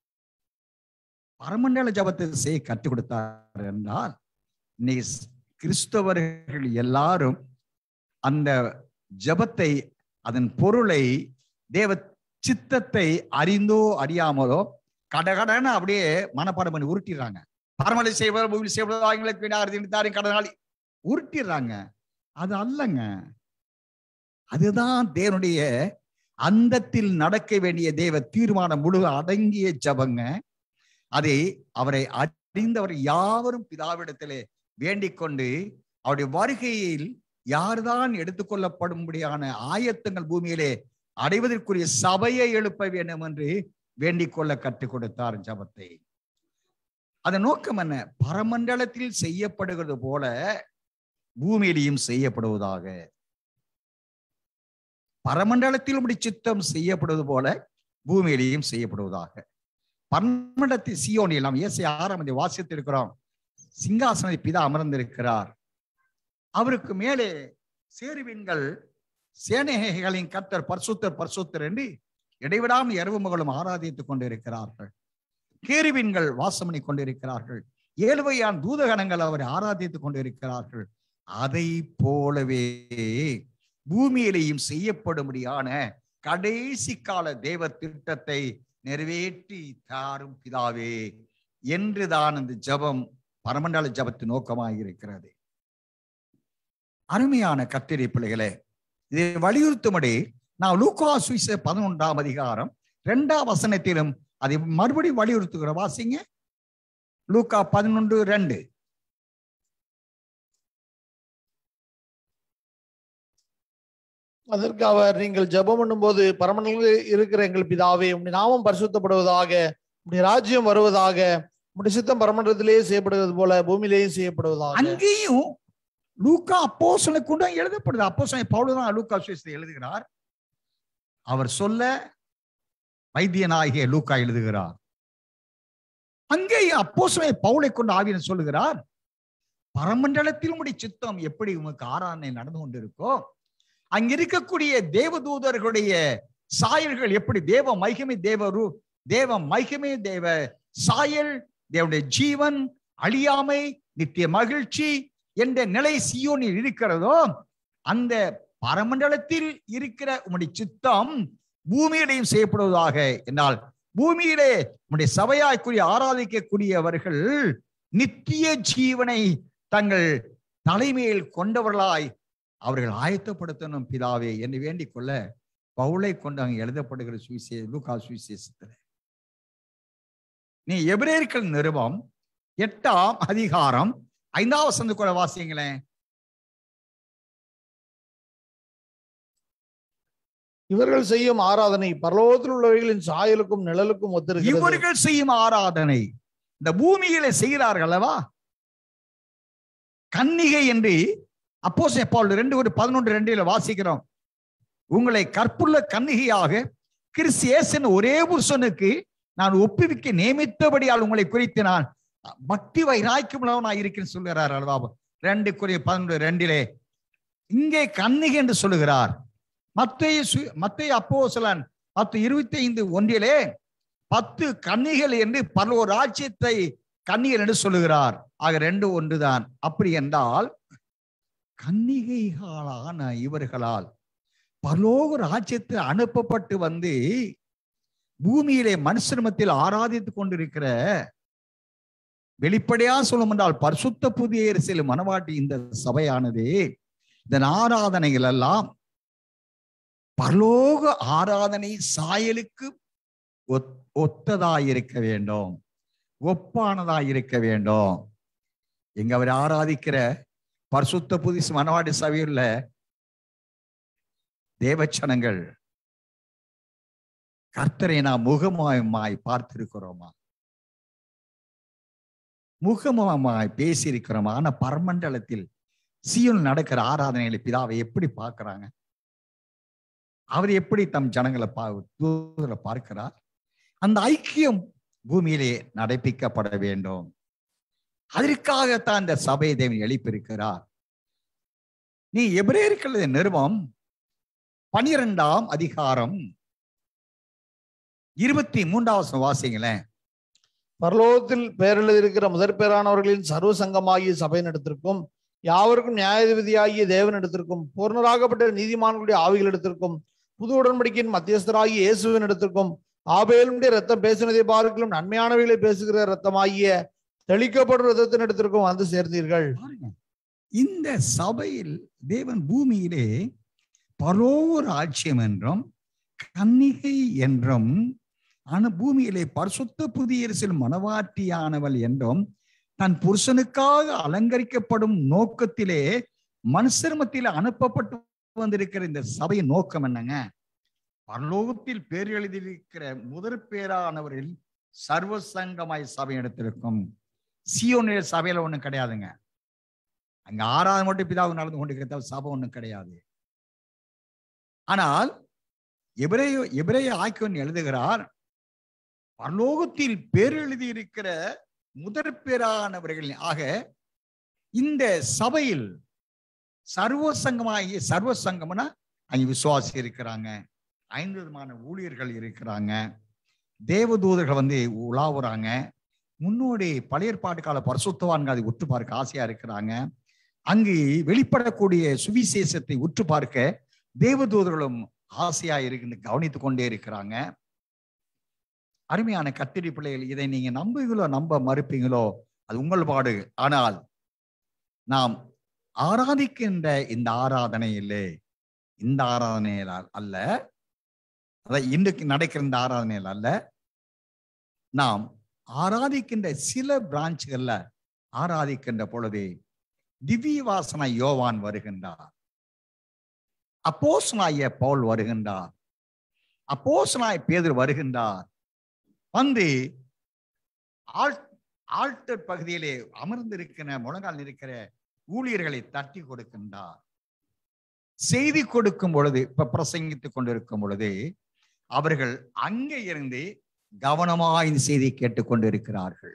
பரமண்டல ஜபத்தை செய்ய கற்றுக் கொடுத்தார் என்றால் நீ கிறிஸ்தவர்கள் எல்லாரும் அந்த ஜபத்தை அதன் பொருளை தேவ சித்தத்தை அறிந்தோ அறியாமலோ கடகடன்னு அப்படியே மனப்பாடம் பண்ணி உருட்டிடுறாங்க பரமலை செய்வர் பூமி செய்வது ஆங்கிலத்தாரின் கடனாளி உருட்டிடுறாங்க அது அல்லங்க அதுதான் தேவனுடைய அந்தத்தில் நடக்க வேண்டிய தேவ தீர்மானம் முழு அடங்கிய ஜபங்க அதை அவரை அறிந்தவர் யாவரும் பிதாவிடத்திலே வேண்டிக் கொண்டு அவருடைய வருகையில் யார்தான் எடுத்துக்கொள்ளப்படும்படியான ஆயத்தங்கள் பூமியிலே அடைவதற்குரிய சபையை எழுப்ப வேண்டும் என்று வேண்டிக் கொள்ள கற்றுக் கொடுத்தார் ஜபத்தை அதன் நோக்கம் என்ன பரமண்டலத்தில் செய்யப்படுகிறது போல பூமியிலையும் செய்யப்படுவதாக பரமண்டலத்தில் உடைய சித்தம் செய்யப்படுவது போல பூமியிலேயும் செய்யப்படுவதாக பரமண்டலத்தில் சியோன் எல்லாம் இயேசை ஆறாம் அதை வாசித்திருக்கிறோம் சிங்காசனை பிதா அமர்ந்திருக்கிறார் அவருக்கு மேலே சேருவின்கள் சேனைகளின் கத்தர் பர்சுத்தர் பர்சுத்தர் என்று இடைவிடாமல் இரவு மகளும் ஆராதித்துக் கொண்டிருக்கிறார்கள் கேருவின்கள் வாசம் பண்ணி கொண்டிருக்கிறார்கள் ஏழுவையான் தூதகணங்கள் அவரை ஆராதித்துக் கொண்டிருக்கிறார்கள் அதை போலவே பூமியிலேயும் செய்யப்படும்படியான கடைசி கால தேவ திட்டத்தை நிறைவேற்றி தாரும் பிதாவே என்றுதான் அந்த ஜபம் பரமண்டல ஜபத்தின் நோக்கமாக இருக்கிறது அருமையான கத்திரி பிள்ளைகளே இதை வலியுறுத்தும்படி நான் லூக்கா சுவிச பதினொன்றாம் அதிகாரம் இரண்டாம் வசனத்திலும் அதை மறுபடியும் வலியுறுத்துகிற வாசிங்க லூக்கா பதினொன்று ரெண்டு
அதற்கு அவர் நீங்கள் ஜெபம் பண்ணும்போது பரமண்டலில் இருக்கிற எங்கள் பிதாவே உம்முடைய நாமம் பரிசுத்தப்படுவதாக உம்முடைய ராஜ்யம் வருவதாக உம்முடைய சித்தம் பரமண்டலத்திலே செய்யப்படுவது போல பூமியிலேயும் செய்யப்படுவதாக
அங்கேயும் லூக்கா அப்போசனை கொண்டு எழுதப்படுது அப்போசனை பவுலுதான் லூக்கா சுவிசத்தை எழுதுகிறார் அவர் சொல்ல வைத்தியனாகிய லூக்கா எழுதுகிறார் அங்கேயும் அப்போசனை பவுலை கொண்டு ஆவியன் சொல்லுகிறார் பரமண்டலத்தில் உடைய சித்தம் எப்படி உமக்கு ஆராதனை நடந்து கொண்டிருக்கோ அங்க இருக்கக்கூடிய தேவதூதர்களுடைய சாயல்கள் எப்படி தேவ மைகமே தேவ ரூ தேவ மைகமே தேவ சாயல் தேவனுடைய ஜீவன் அழியாமை நித்திய மகிழ்ச்சி என்ற நிலை சியோனில் இருக்கிறதோ அந்த பரமண்டலத்தில் இருக்கிற உம்முடைய சித்தம் பூமியிலையும் செய்யப்படுவதாக என்னால் பூமியிலே உம்முடைய சபையாய்க்குரிய ஆராதிக்கக்கூடியவர்கள் நித்திய ஜீவனை தங்கள் தலைமையில் கொண்டவர்களாய் அவர்கள் ஆயத்தப்படுத்தணும் பிதாவே என்று வேண்டிக் கொள்ள பவுளை கொண்டு அங்கு எழுதப்படுகிற சுவிசே லூகா சுவிசேஷத்துல நீ எபிரேயர்கள் நிருபம் எட்டாம் அதிகாரம் ஐந்தாவது வசந்த கூட வாசிங்களேன்
இவர்கள் செய்யும் ஆராதனை பரலோகத்தில் உள்ளவைகளின் சாயலுக்கும் நிழலுக்கும் ஒத்திருக்கிறது
இவர்கள் செய்யும் ஆராதனை இந்த பூமியில செய்கிறார்கள் அல்லவா கன்னிகை என்று அப்போ பால் ரெண்டு ஒரு பதினொன்று ரெண்டுல வாசிக்கிறோம் உங்களை கற்புள்ள கன்னிகையாக கிறிஸ்தியேசன் ஒரே புருஷனுக்கு நான் ஒப்புவிக்க நியமித்தபடியால் உங்களை குறித்து நான் பக்தி வைராய்க்கும் நான் இருக்கேன்னு சொல்லுகிறார் அல்லவா ரெண்டு குறி பதினொன்று ரெண்டிலே இங்கே கன்னிகை என்று சொல்லுகிறார் மத்திய மத்திய அப்போசலன் பத்து இருபத்தி ஐந்து ஒன்றிலே பத்து கன்னிகள் என்று பல ஒரு ராஜ்யத்தை கன்னிகள் என்று சொல்லுகிறார் ஆக ரெண்டு ஒன்றுதான் அப்படி என்றால் கன்னிகைகளான இவர்களால் பலோக ராஜ்யத்தில் அனுப்பப்பட்டு வந்து பூமியிலே மனுஷர்மத்தில் ஆராதித்துக் கொண்டிருக்கிற வெளிப்படையா சொல்லும் என்றால் பரிசுத்த புதிய சில மனவாட்டி இந்த சபையானது இதன் ஆராதனைகள் எல்லாம் பரலோக ஆராதனை சாயலுக்கு ஒத்- ஒத்ததாயிருக்க வேண்டும் ஒப்பானதாய் இருக்க வேண்டும் எங்க அவர் ஆராதிக்கிற பரிசுத்த புதிசு மனவாடி சபையுள்ள தேவச்சனங்கள் கர்த்தரை நாம் முகமாய் பார்த்திருக்கிறோமா முகமாய் பேசியிருக்கிறோமா ஆனா பரமண்டலத்தில் சீயோன் நடக்கிற ஆராதனைகளை பிதாவை எப்படி பார்க்கறாங்க அவர் எப்படி தம் ஜனங்களை பா தூதரை பார்க்கிறார் அந்த ஐக்கியம் பூமியிலே நடப்பிக்கப்பட வேண்டும் அதற்காகத்தான் இந்த சபை தேவன் எழுப்பியிருக்கிறார் நீ எபிரேயர்கள் நிறுவம் பனிரெண்டாம் அதிகாரம் இருபத்தி மூன்றாவது வாசிங்களேன்
பரலோகத்தில் பெயரெழுதியிருக்கிற முதற் பேரானவர்களின் சர்வ சங்கமாகிய சபையினிடத்திற்கும் யாவருக்கும் நியாயாதிபதியாகிய தேவனிடத்திற்கும் பூர்ணராகப்பட்ட நீதிமான்களுடைய ஆவிகளிடத்திற்கும் புது உடன்படிக்கையின் மத்தியஸ்தராகிய இயேசுவின் இடத்திற்கும் ஆபேலுடைய ரத்தம் பேசினதை பார்க்கலும் நன்மையானவைகளை பேசுகிற ரத்தமாகிய தெளிக்கப்படும் ரத்தத்தின் இடத்திற்கும் வந்து சேர்ந்தீர்கள்
பாருங்க இந்த சபையில் தேவன் பூமியிலே பரோர் ராஜ்யம் என்றும் கன்னிகை என்றும் ஆன பூமியிலே பரிசுத்த புதியரசில் மனவாட்டியானவள் என்றும் தன் புருஷனுக்காக அலங்கரிக்கப்படும் நோக்கத்திலே மனுஷர் மத்தியில அனுப்பப்பட்டு வந்திருக்கிற இந்த சபையின் நோக்கம் என்னங்க பரலோகத்தில் பேர் எழுதியிருக்கிற முதற் பேரானவரில் சர்வ சங்கமாய் சபை எடுத்திருக்கும் சியோனிய சபையில ஒண்ணும் கிடையாதுங்க அங்க ஆறாவது மட்டும் பிதாவு நடந்து கொண்டிருக்கிற சபை ஒண்ணும் கிடையாது ஆனால் எபிரேய எபிரேய ஆக்கியோன் எழுதுகிறார் பரலோகத்தில் பேர் எழுதியிருக்கிற முதற் பேரானவர்கள் ஆக இந்த சபையில் சர்வ சங்கமாகிய சர்வ சங்கம்னா அங்க விசுவாசி இருக்கிறாங்க ஐந்து விதமான ஊழியர்கள் இருக்கிறாங்க தேவதூதர்கள் வந்து உலாவுறாங்க முன்னோடி பழைய ஏற்பாட்டு கால பரிசுத்தவான்கள் அதை உற்று பார்க்க ஆசையா இருக்கிறாங்க அங்கு வெளிப்படக்கூடிய சுவிசேஷத்தை உற்று பார்க்க தேவதூதர்களும் ஆசையா இருக்கு கவனித்துக் கொண்டே இருக்கிறாங்க அருமையான கத்திரி பிள்ளைகள் இதை நீங்க நம்புவீங்களோ நம்ப மறுப்பீங்களோ அது உங்கள் பாடு ஆனால் நாம் ஆராதிக்கின்ற இந்த ஆராதனை இல்லை இந்த ஆராதனையில் அல்ல அதான் இன்றைக்கு நடக்கிற இந்த ஆராதனையில் அல்ல நாம் ஆராதிக்கின்ற சில பிரான்ச்சுகள்ல ஆராதிக்கின்ற பொழுது திவ்ய வாசனை யோவான் வருகின்றார் அப்போஸ்னாய பவுல் வருகின்றார் அப்போஸ்னாய் பேதர் வருகின்றார் வந்து ஆல் ஆல்டர் பகுதியிலே அமர்ந்திருக்கிற முழங்கால் இருக்கிற ஊழியர்களை தட்டி கொடுக்கின்றார் செய்தி கொடுக்கும் பொழுது இப்ப பிரசங்கித்துக் கொண்டிருக்கும் பொழுது அவர்கள் அங்கே இருந்து கவனமாய் இந்த செய்தியை கேட்டுக்கொண்டிருக்கிறார்கள்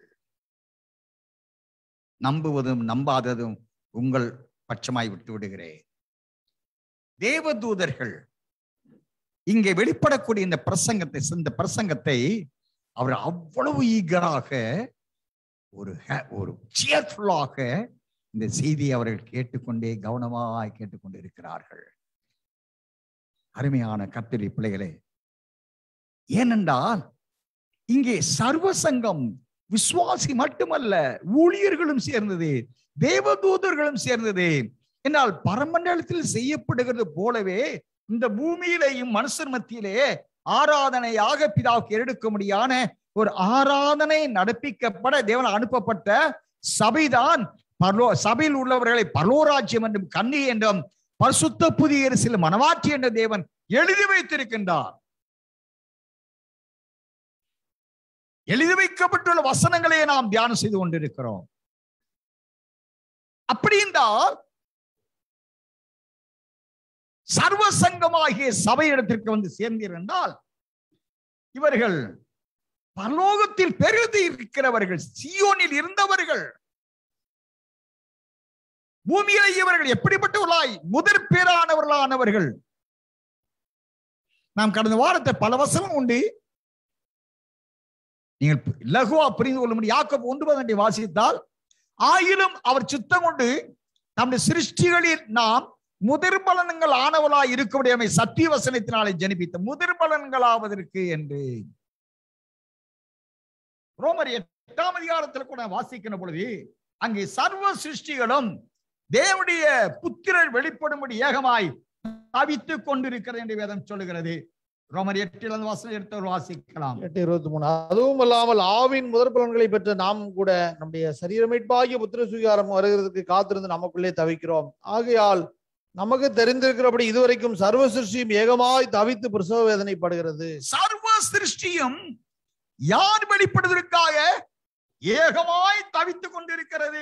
நம்புவதும் நம்பாததும் உங்கள் பட்சமாய் விட்டு விடுகிறேன் தேவதூதர்கள் இங்கே வெளிப்படக்கூடிய இந்த பிரசங்கத்தை இந்த பிரசங்கத்தை அவர் அவ்வளவு ஈகராக ஒரு ஹ- ஒரு சியர்ஃபுல்லாக இந்த செய்தியை அவர்கள் கேட்டுக்கொண்டே கவனமாய் கேட்டுக்கொண்டு இருக்கிறார்கள் அருமையான கத்திரி பிள்ளைகளே ஏனென்றால் இங்கே சர்வ சங்கம் விசுவாசி மட்டுமல்ல ஊழியர்களும் சேர்ந்தது தேவதூதர்களும் சேர்ந்தது என்னால் பரமண்டலத்தில் செய்யப்படுகிறது போலவே இந்த பூமியிலேயும் மனுஷர் மத்தியிலே ஆராதனையாக பிதாவுக்கு எடுக்க முடியான ஒரு ஆராதனை நடப்பிக்கப்பட தேவன் அனுப்பப்பட்ட சபைதான் பரலோ சபையில் உள்ளவர்களை பரலோராஜ்யம் என்றும் கன்னி என்றும் பரிசுத்த புதிய சில மனவாட்சி என்ற தேவன் எழுதி வைத்திருக்கின்றார் எழுதி வைக்கப்பட்டுள்ள வசனங்களை நாம் தியானம் செய்து கொண்டிருக்கிறோம் அப்படி என்றால் சர்வ சங்கமாகிய சபையிடத்திற்கு வந்து சேர்ந்தீர் என்றால் இவர்கள் பரலோகத்தில் பெருதி இருக்கிறவர்கள் சியோனில் இருந்தவர்கள் பூமியிலே இவர்கள் எப்படிப்பட்டவர்களாய் முதற் பேரானவர்களானவர்கள் நாம் கடந்த வாரத்தை பல வசனம் உண்டு நீங்கள் லகுவா புரிந்து கொள்ள முடியும் யாக்கோபு ஒன்று பதினெட்டை வாசித்தால் ஆயினும் அவர் சித்தம் கொண்டு நம்முடைய சிருஷ்டிகளில் நாம் முதிர்பலன்கள் ஆனவளாய் இருக்கக்கூடிய சத்திய வசனத்தினாலே ஜனிப்பித்த முதிர்பலன்களாவதற்கு என்று ரோமர் எட்டாம் அதிகாரத்தில் கூட வாசிக்கிற பொழுது அங்கே சர்வ சிருஷ்டிகளும் தேவனுடைய புத்திரர் வெளிப்படும்படி ஏகமாய் தவித்துக் கொண்டிருக்கிறது என்று வேதம் சொல்லுகிறது ரோமர் எட்டில் வாசல் எடுத்து வாசிக்கலாம்
எட்டு இருபத்தி மூணு அதுவும் அல்லாமல் ஆவின் முதற் பலன்களை பெற்ற நாம் கூட நம்முடைய சரீரமைப்பாகிய புத்திர சுகாரம் வருகிறதுக்கு காத்திருந்து நமக்குள்ளே தவிக்கிறோம் ஆகையால் நமக்கு தெரிந்திருக்கிறபடி இதுவரைக்கும் சர்வ சிருஷ்டியும் ஏகமாய் தவித்து பிரசவ வேதனைப்படுகிறது
சர்வ சிருஷ்டியும் யார் வெளிப்படுவதற்காக ஏகமாய் தவித்துக் கொண்டிருக்கிறது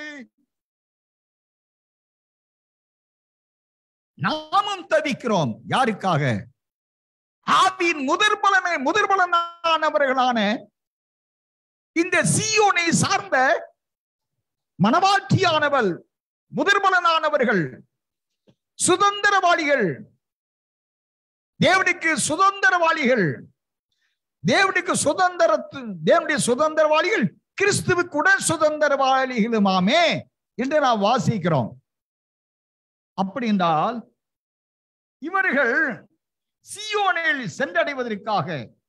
நாமும் தவிக்கிறோம் யாருக்காக ஆவியின் முதற்பலனை முதற்பலனானவர்களான இந்த சியோனை சார்ந்த மனவாட்டியானவள் முதற்பலனானவர்கள் சுதந்திரவாளிகள் தேவனுக்கு சுதந்திரவாளிகள் தேவனுக்கு சுதந்திரத்து தேவனுடைய சுதந்திரவாளிகள் கிறிஸ்துவுக்கு உடன் சுதந்திரவாளிகளுமாமே என்று நாம் வாசிக்கிறோம் அப்படி என்றால் இவர்கள் சியோனில் சென்றடைவதற்காக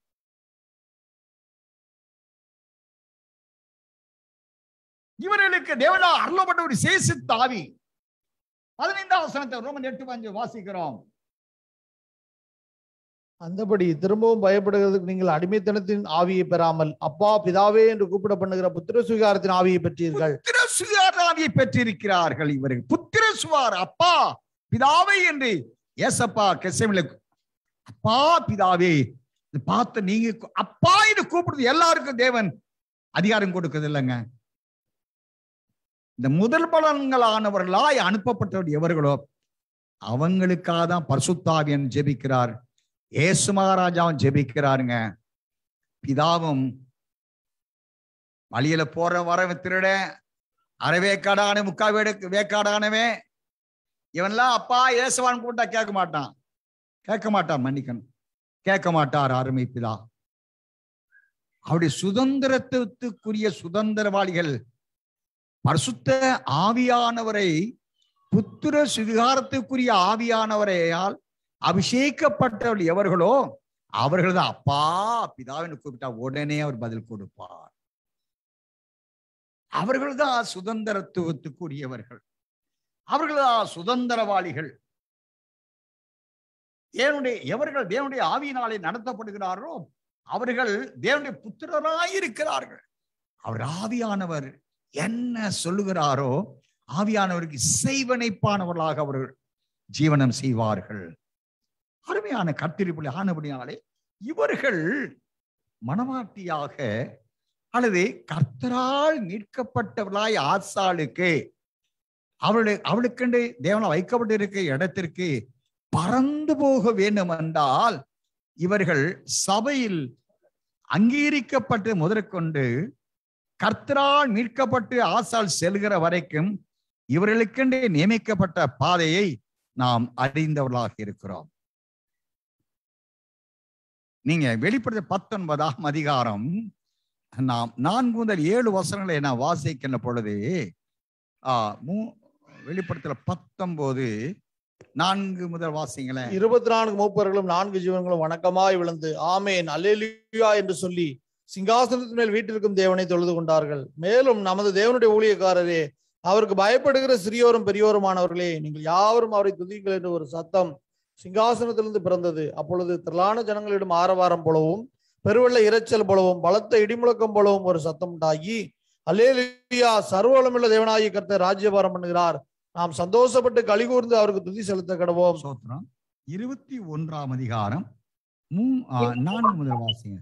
இவர்களுக்கு தேவனா அருளப்பட்ட ஒரு சேசித்த ஆவி பதினைந்தாம் வசனத்தை ரோமன் எட்டு பஞ்சு வாசிக்கிறோம்
அந்தபடி திரும்பவும் பயப்படுகிறதுக்கு நீங்கள் அடிமைத்தனத்தின் ஆவியை பெறாமல் அப்பா பிதாவே என்று கூப்பிட பண்ணுகிற புத்திர சுகாரத்தின் ஆவியை பெற்றீர்கள்
புத்திர சுகார ஆவியை பெற்றிருக்கிறார்கள் இவர்கள் புத்திர சுவார் அப்பா பிதாவே என்று ஏசப்பா கெசமில அப்பா பிதாவே இது பார்த்து நீங்க கூ- அப்பா என்று கூப்பிடுறது எல்லாருக்கும் தேவன் அதிகாரம் கொடுக்கிறது இல்லைங்க இந்த முதல் பலன்களானவர்களாய் அனுப்பப்பட்டவர் எவர்களோ அவங்களுக்காக தான் பரிசுத்தாவியன் ஜெபிக்கிறார் ஏசு மகாராஜாவும் ஜெபிக்கிறாருங்க பிதாவும் வழியில போற வரவன் திருட அரைவேக்காடான முக்கா வேடு வேக்காடானவே இவன்லாம் அப்பா ஏசுவான் கூப்பிட்டா கேட்க மாட்டான் கேட்க மாட்டான் மன்னிக்கணும் கேட்க மாட்டார் அருமை பிதா அவருடைய சுதந்திரத்துக்குரிய சுதந்திரவாளிகள் பரிசுத்த ஆவியானவரை புத்திர சுவிகாரத்துக்குரிய ஆவியானவரையால் அபிஷேகப்பட்டவர்கள் எவர்களோ அவர்கள் தான் அப்பா பிதாவின்னு கூப்பிட்டா உடனே அவர் பதில் கொடுப்பார் அவர்கள்தான் சுதந்திரத்துவத்துக்குரியவர்கள் அவர்கள்தான் சுதந்திரவாளிகள் தேவனுடைய எவர்கள் தேவனுடைய ஆவியினாலே நடத்தப்படுகிறாரோ அவர்கள் தேவனுடைய புத்திரராய் இருக்கிறார்கள் அவர் ஆவியானவர் என்ன சொல்லுகிறாரோ ஆவியானவருக்கு செய்வனைப்பானவர்களாக அவர்கள் ஜீவனம் செய்வார்கள் அருமையான கத்திரிப்புள்ளி ஆனபடியாலே இவர்கள் மனவாட்டியாக அல்லது கர்த்தரால் மீட்கப்பட்டவர்களாய் ஆசாளுக்கு அவளுடைய அவளுக்கென்று தேவனால் வைக்கப்பட்டிருக்க இடத்திற்கு பறந்து போக வேண்டும் என்றால் இவர்கள் சபையில் அங்கீகரிக்கப்பட்டு முதற்கொண்டு கர்த்தரால் மீட்கப்பட்டு ஆசால் செல்கிற வரைக்கும் இவர்களுக்கென்றே நியமிக்கப்பட்ட பாதையை நாம் அறிந்தவர்களாக இருக்கிறோம் நீங்க வெளிப்படுத்த பத்தொன்பதாம் அதிகாரம் நாம் நான்கு முதல் ஏழு வசனங்களை நான் வாசிக்கின்ற பொழுது ஆஹ் மூ வெளிப்படுத்தல பத்தொன்பது நான்கு முதல் வாசிங்களேன்
இருபத்தி நான்கு மூப்பர்களும் நான்கு ஜீவன்களும் வணக்கமாய் விழுந்து ஆமேன் அல்லேலூயா என்று சொல்லி சிங்காசனத்தின் மேல் வீட்டிற்கும் தேவனை தொழுது கொண்டார்கள் மேலும் நமது தேவனுடைய ஊழியக்காரரே அவருக்கு பயப்படுகிற சிறியோரும் பெரியோருமானவர்களே நீங்கள் யாவரும் அவரை துதிங்கள் என்று ஒரு சத்தம் சிங்காசனத்திலிருந்து பிறந்தது அப்பொழுது திரளான ஜனங்களிடம் ஆரவாரம் போலவும் பெருவெள்ள இரைச்சல் போலவும் பலத்த இடிமுழக்கம் போலவும் ஒரு சத்தம் உண்டாகி அல்லேலியா சர்வவளமுள்ள தேவனாகி கர்த்தர் ராஜ்யபாரம் பண்ணுகிறார் நாம் சந்தோஷப்பட்டு கலிகூர்ந்து அவருக்கு துதி செலுத்த கடவோம்
சோத்திரம் இருபத்தி ஒன்றாம் அதிகாரம் மூ ஆஹ் நான்கு முதல் வாசிங்க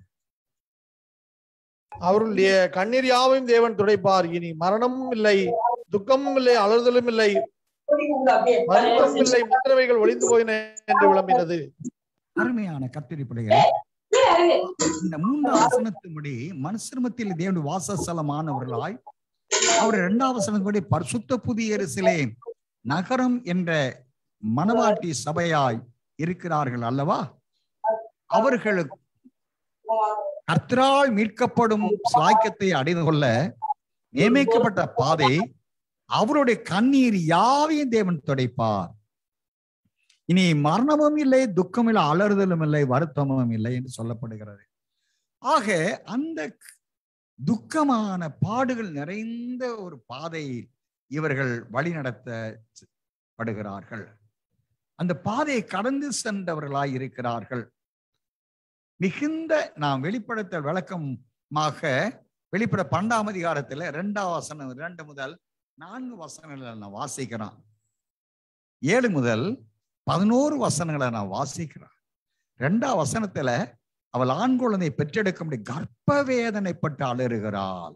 அவருடைய கண்ணீர் யாவையும் தேவன் துடைப்பார் இனி மரணமும் இல்லை துக்கமும் இல்லை அலறுதலும் இல்லை வருத்தமும் இல்லை முத்திரவைகள் ஒளிந்து போயின என்று விளம்பினது
அருமையான கத்திரி பிள்ளைகள் இந்த மூன்றாம் வசனத்தின்படி மனுஷர்மத்தில் தேவனுடைய வாசஸ்தலமானவர்களாய் அவர் இரண்டாம் வசனத்தின்படி பரிசுத்த புதிய எருசலே நகரம் என்ற மணவாட்டி சபையாய் இருக்கிறார்கள் அல்லவா அவர்களுக்கு கர்த்தரால் மீட்கப்படும் சாய்க்கத்தை அடைந்து கொள்ள நியமிக்கப்பட்ட பாதை அவருடைய கண்ணீர் யாவையும் தேவன் துடைப்பார் இனி மரணமும் இல்லை துக்கம் இல்லை அலறுதலும் இல்லை வருத்தமும் இல்லை என்று சொல்லப்படுகிறது ஆக அந்த துக்கமான பாடுகள் நிறைந்த ஒரு பாதையில் இவர்கள் வழிநடத்தப்படுகிறார்கள் அந்த பாதையை கடந்து சென்றவர்களாய் இருக்கிறார்கள் மிகுந்த நாம் வெளிப்படுத்தல் விளக்கமாக வெளிப்பட பன்னெண்டாம் அதிகாரத்துல இரண்டாம் வசனம் இரண்டு முதல் நான்கு வசனங்களை நான் வாசிக்கிறேன் ஏழு முதல் பதினோரு வசனங்களை நான் வாசிக்கிறேன் ரெண்டாம் வசனத்துல அவள் ஆண் குழந்தை பெற்றெடுக்க முடியும் கர்ப்ப வேதனைப்பட்டு அலறுகிறாள்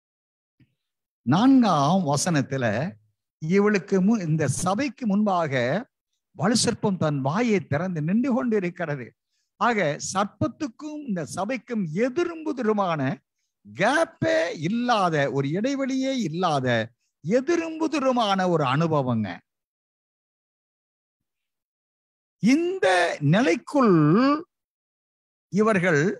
நான்காம் வசனத்துல இவளுக்கு மு இந்த சபைக்கு முன்பாக வலு சர்ப்பம் தன் வாயை திறந்து நின்று கொண்டு இருக்கிறது ஆக சர்ப்பத்துக்கும் இந்த சபைக்கும் எதிரும்புதிருமான கேப்பே இல்லாத ஒரு இடைவெளியே இல்லாத எதிரும்புதிருமான ஒரு அனுபவங்க இந்த நிலைக்குள் இவர்கள்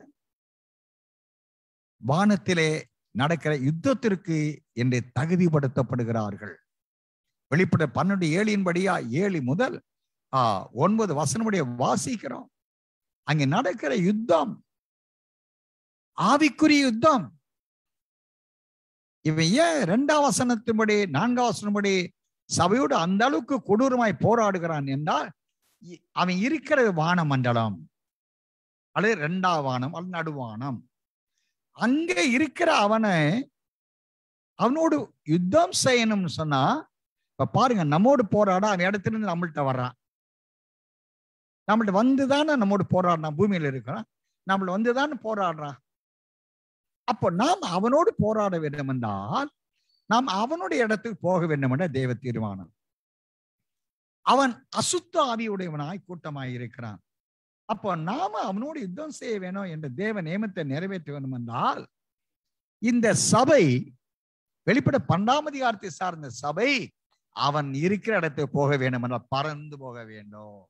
வானத்திலே நடக்கிற யுத்தத்திற்கு என்று தகுதிப்படுத்தப்படுகிறார்கள் வெளிப்பட பன்னெண்டு ஏழின்படியா ஏழு முதல் ஆ ஒன்பது வசனமுடைய வாசிக்கிறோம் அங்க நடக்கிற யுத்தம் ஆவிக்குரிய யுத்தம் இவன் ஏன் இரண்டாம் வசனத்தின்படி நான்காம் வசனப்படி சபையோடு அந்த அளவுக்கு கொடூரமாய் போராடுகிறான் என்றால் இ- அவன் இருக்கிற வானமண்டலம் அல்லது இரண்டாம் வானம் அல்லது நடுவானம் அங்க இருக்கிற அவனை அவனோடு யுத்தம் செய்யணும்னு சொன்னா இப்ப பாருங்க நம்மோடு போராட அவன் இடத்துல இருந்து நம்மள்ட்ட வர்றான் நம்மள்ட்ட வந்துதானே நம்மோடு போராடுறான் பூமியில இருக்கிறான் நம்மள வந்துதானே போராடுறான் அப்போ நாம் அவனோடு போராட வேண்டும் என்றால் நாம் அவனுடைய இடத்துக்கு போக வேண்டும் என்ற தேவ தீர்மானம் அவன் அசுத்த ஆவியுடையவனாய் கூட்டமாய் இருக்கிறான் அப்போ நாம அவனோடு யுத்தம் செய்ய வேணும் என்ற தேவ நியமத்தை நிறைவேற்ற வேண்டும் என்றால் இந்த சபை வெளிப்பட பன்னெண்டாம் அதிகாரத்தை சார்ந்த சபை அவன் இருக்கிற இடத்துக்கு போக வேண்டும் என்றால் பறந்து போக வேண்டும்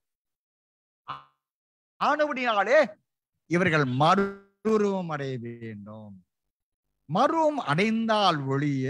ஆனபடினாலே இவர்கள் மறுரூபம் அடைய வேண்டும் மருவம் அடைந்தால் ஒழிய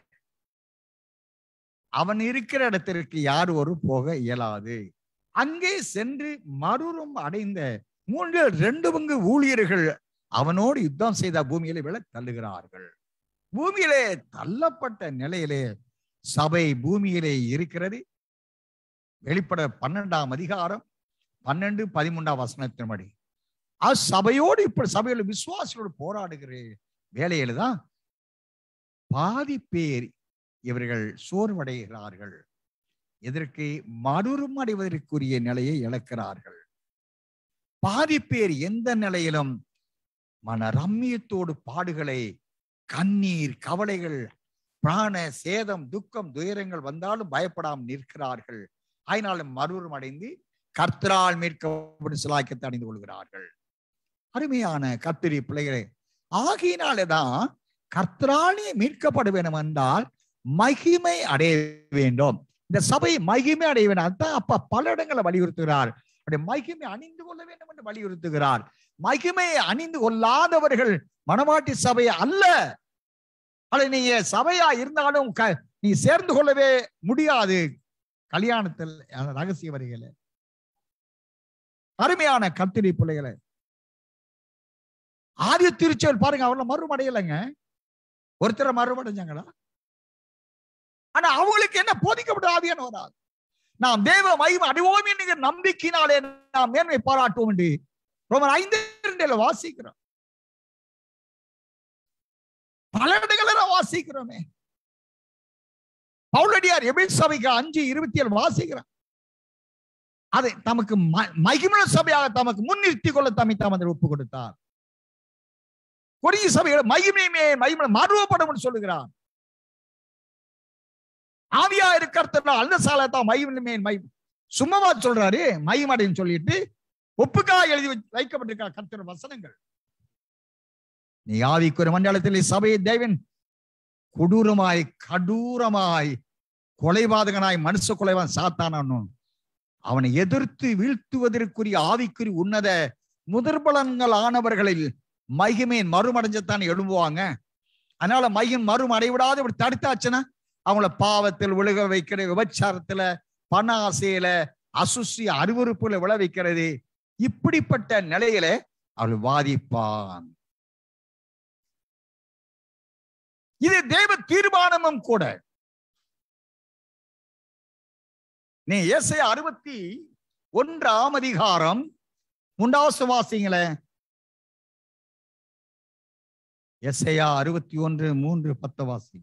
அவன் இருக்கிற இடத்திற்கு யார் ஒரு போக இயலாது அங்கே சென்று மறுரும் அடைந்த மூன்றில் ரெண்டு பங்கு ஊழியர்கள் அவனோடு யுத்தம் செய்த பூமியிலே விழ தள்ளுகிறார்கள் பூமியிலே தள்ளப்பட்ட நிலையிலே சபை பூமியிலே இருக்கிறது வெளிப்பட பன்னெண்டாம் அதிகாரம் பன்னெண்டு பதிமூன்றாம் வசனத்தின்படி அச்சபையோடு இப்ப சபையோட விசுவாசிகளோடு போராடுகிற வேலையில தான் பாதி பேர் இவர்கள் சோர்வடைகிறார்கள் இதற்கு மறுரும் அடைவதற்குரிய நிலையை இழக்கிறார்கள் பாதி பேர் எந்த நிலையிலும் மன ரம்மியத்தோடு பாடுகளை கண்ணீர் கவலைகள் பிராண சேதம் துக்கம் துயரங்கள் வந்தாலும் பயப்படாமல் நிற்கிறார்கள் ஆயினாலும் மறுவரும் அடைந்து கர்த்தரால் மீட்கப்படும் சிலாக்கியத்தை அடைந்து கொள்கிறார்கள் அருமையான கத்திரி பிள்ளைகளே ஆகையினாலே தான் கர்த்தராலே மீட்கப்பட வேண்டும் என்றால் மகிமை அடைய வேண்டும் இந்த சபை மகிமை அடைய வேண்டும் அதுதான் அப்ப பல இடங்களை வலியுறுத்துகிறார் அப்படி மகிமை அணிந்து கொள்ள வேண்டும் என்று வலியுறுத்துகிறார் மகிமையை அணிந்து கொள்ளாதவர்கள் மணவாட்டி சபை அல்ல அல்ல நீங்க சபையா இருந்தாலும் க- நீ சேர்ந்து கொள்ளவே முடியாது கல்யாணத்தில் அந்த ரகசிய வரிகளை அருமையான கத்திரி பிள்ளைகளை ஆதிய திருச்செயல் பாருங்க அவர்ல மறுமடையலைங்க ஒருத்தரை மறுமடைஞ்சாங்களா ஆனா அவங்களுக்கு என்ன போதிக்கப்பட்ட ஆவியான வராது நாம் தேவ மகிமை அடைவோம் என்கிற நம்பிக்கையினாலே நாம் மேன்மை பாராட்டுவோம் என்று ரோமர் ஐந்து இரண்டில வாசிக்கிறோம் பல இடங்களில் நாம் வாசிக்கிறோமே பவுலடியார் எபில் சபைக்கு அஞ்சு இருபத்தி ஏழு வாசிக்கிறோம் அதை தமக்கு ம- மகிமுள்ள சபையாக தமக்கு முன்னிறுத்திக் கொள்ள தம்மை தாம் ஒப்பு கொடுத்தார் கொடிய சபைகளை மகிமையுமே மகிமை மறுவப்படும் சொல்லுகிறார் ஆவியா இருக்கிறதுல அந்த சாலை தான் மகிமையுமே மகிமை சும்மாவா சொல்றாரு மகிமடைன்னு சொல்லிட்டு ஒப்புக்கா எழுதி வச்சு- வைக்கப்பட்டிருக்கா கர்த்தர் வசனங்கள் நீ ஆவிக்குரிய மண்டலத்தில் சபையை தேவன் கொடூரமாய் கடூரமாய் கொலைபாதகனாய் மனுஷ கொலைவான் சாத்தானானும் அவனை எதிர்த்து வீழ்த்துவதற்குரிய ஆவிக்குரிய உன்னத முதற்பலன்கள் ஆனவர்களில் மகிமையின் மறுமடைஞ்சத்தான் எழும்புவாங்க அதனால மையம் மறும் அடைவிடாத இப்படி தடுத்தாச்சுன்னா அவங்கள பாவத்தில் விழுக வைக்கிற விபச்சாரத்துல பண ஆசையில அசுசி அருவறுப்புல விழ வைக்கிறது இப்படிப்பட்ட நிலையில அவள் வாதிப்பான் இது தேவ தீர்மானமும் கூட நீ ஏசை அறுபத்தி ஒன்றாம் அதிகாரம் மூன்றாவது வாசிங்களே எஸ்ஐயா அறுபத்தி ஒன்று மூன்று பத்து வாசி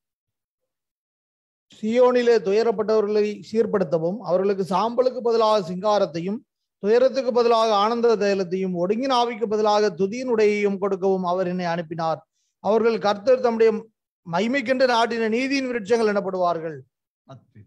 சியோனிலே துயரப்பட்டவர்களை சீர்படுத்தவும் அவர்களுக்கு சாம்பலுக்கு பதிலாக சிங்காரத்தையும் துயரத்துக்கு பதிலாக ஆனந்த தைலத்தையும் ஒடுங்கின ஆவிக்கு பதிலாக துதியின் உடையையும் கொடுக்கவும் அவர் என்னை அனுப்பினார் அவர்கள் கர்த்தர் தம்முடைய மைமைக்கென்று நாட்டின நீதியின் விருட்சங்கள் எனப்படுவார்கள்
பத்து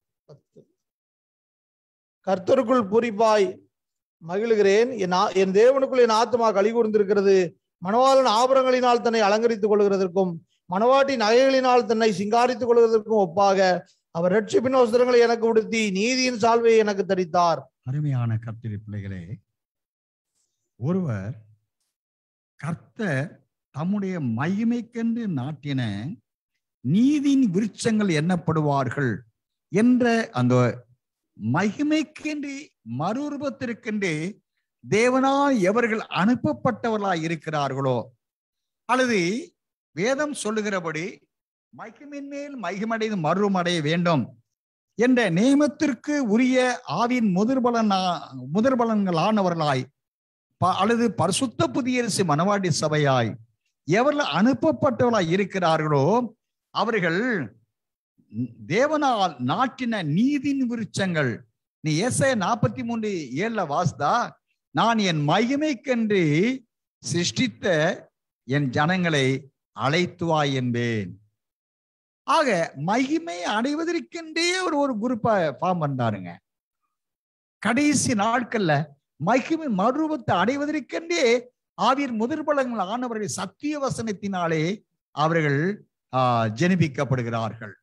கர்த்தருக்குள் பூரிப்பாய் மகிழுகிறேன் என் ஆ- என் தேவனுக்குள் என் ஆத்மா களி கூர்ந்திருக்கிறது மணவாளன் ஆபரங்களினால் தன்னை அலங்கரித்துக் கொள்கிறதற்கும் மணவாட்டி நகைகளினால் தன்னை சிங்காரித்துக் கொள்வதற்கும் ஒப்பாக அவர் ரட்சிப்பின் வஸ்திரங்களை எனக்கு உடுத்தி நீதியின் சால்வையை எனக்கு தரித்தார்
அருமையான கர்த்தரி பிள்ளைகளே ஒருவர் கர்த்தர் தம்முடைய மகிமைக்கென்று நாட்டின நீதியின் விருட்சங்கள் எண்ணப்படுவார்கள் என்ற அந்த மகிமைக்கென்று மறுரூபத்திற்கென்று தேவனால் எவர்கள் அனுப்பப்பட்டவர்களாய் இருக்கிறார்களோ அல்லது வேதம் சொல்லுகிறபடி மகிமின் மேல் மகிமடைந்து மறுமடைய வேண்டும் என்ற நியமத்திற்கு உரிய ஆவின் முதிர்பலன் முதிர்பலன்களானவர்களாய் ப- அல்லது பரிசுத்த புதியரசு மனவாடி சபையாய் எவர்கள் அனுப்பப்பட்டவர்களாய் இருக்கிறார்களோ அவர்கள் தேவனால் நாட்டின நீதின் விருட்சங்கள் நீ ஏசாயா நாற்பத்தி மூன்று ஏழுல வாஸ்தா நான் என் மகிமைக்கென்று சிருஷ்டித்த என் ஜனங்களை அழைத்துவாய் என்பேன் ஆக மகிமை அடைவதற்கென்றே ஒரு ஒரு குரூப்பை ஃபார்ம் பண்றாருங்க கடைசி நாட்கள்ல மகிமை மறுரூபத்தை அடைவதற்கென்றே ஆவியின் முதிர்பலங்கள் ஆனவர்கள் சத்திய வசனத்தினாலே அவர்கள் ஆஹ், ஜெனிபிக்கப்படுகிறார்கள்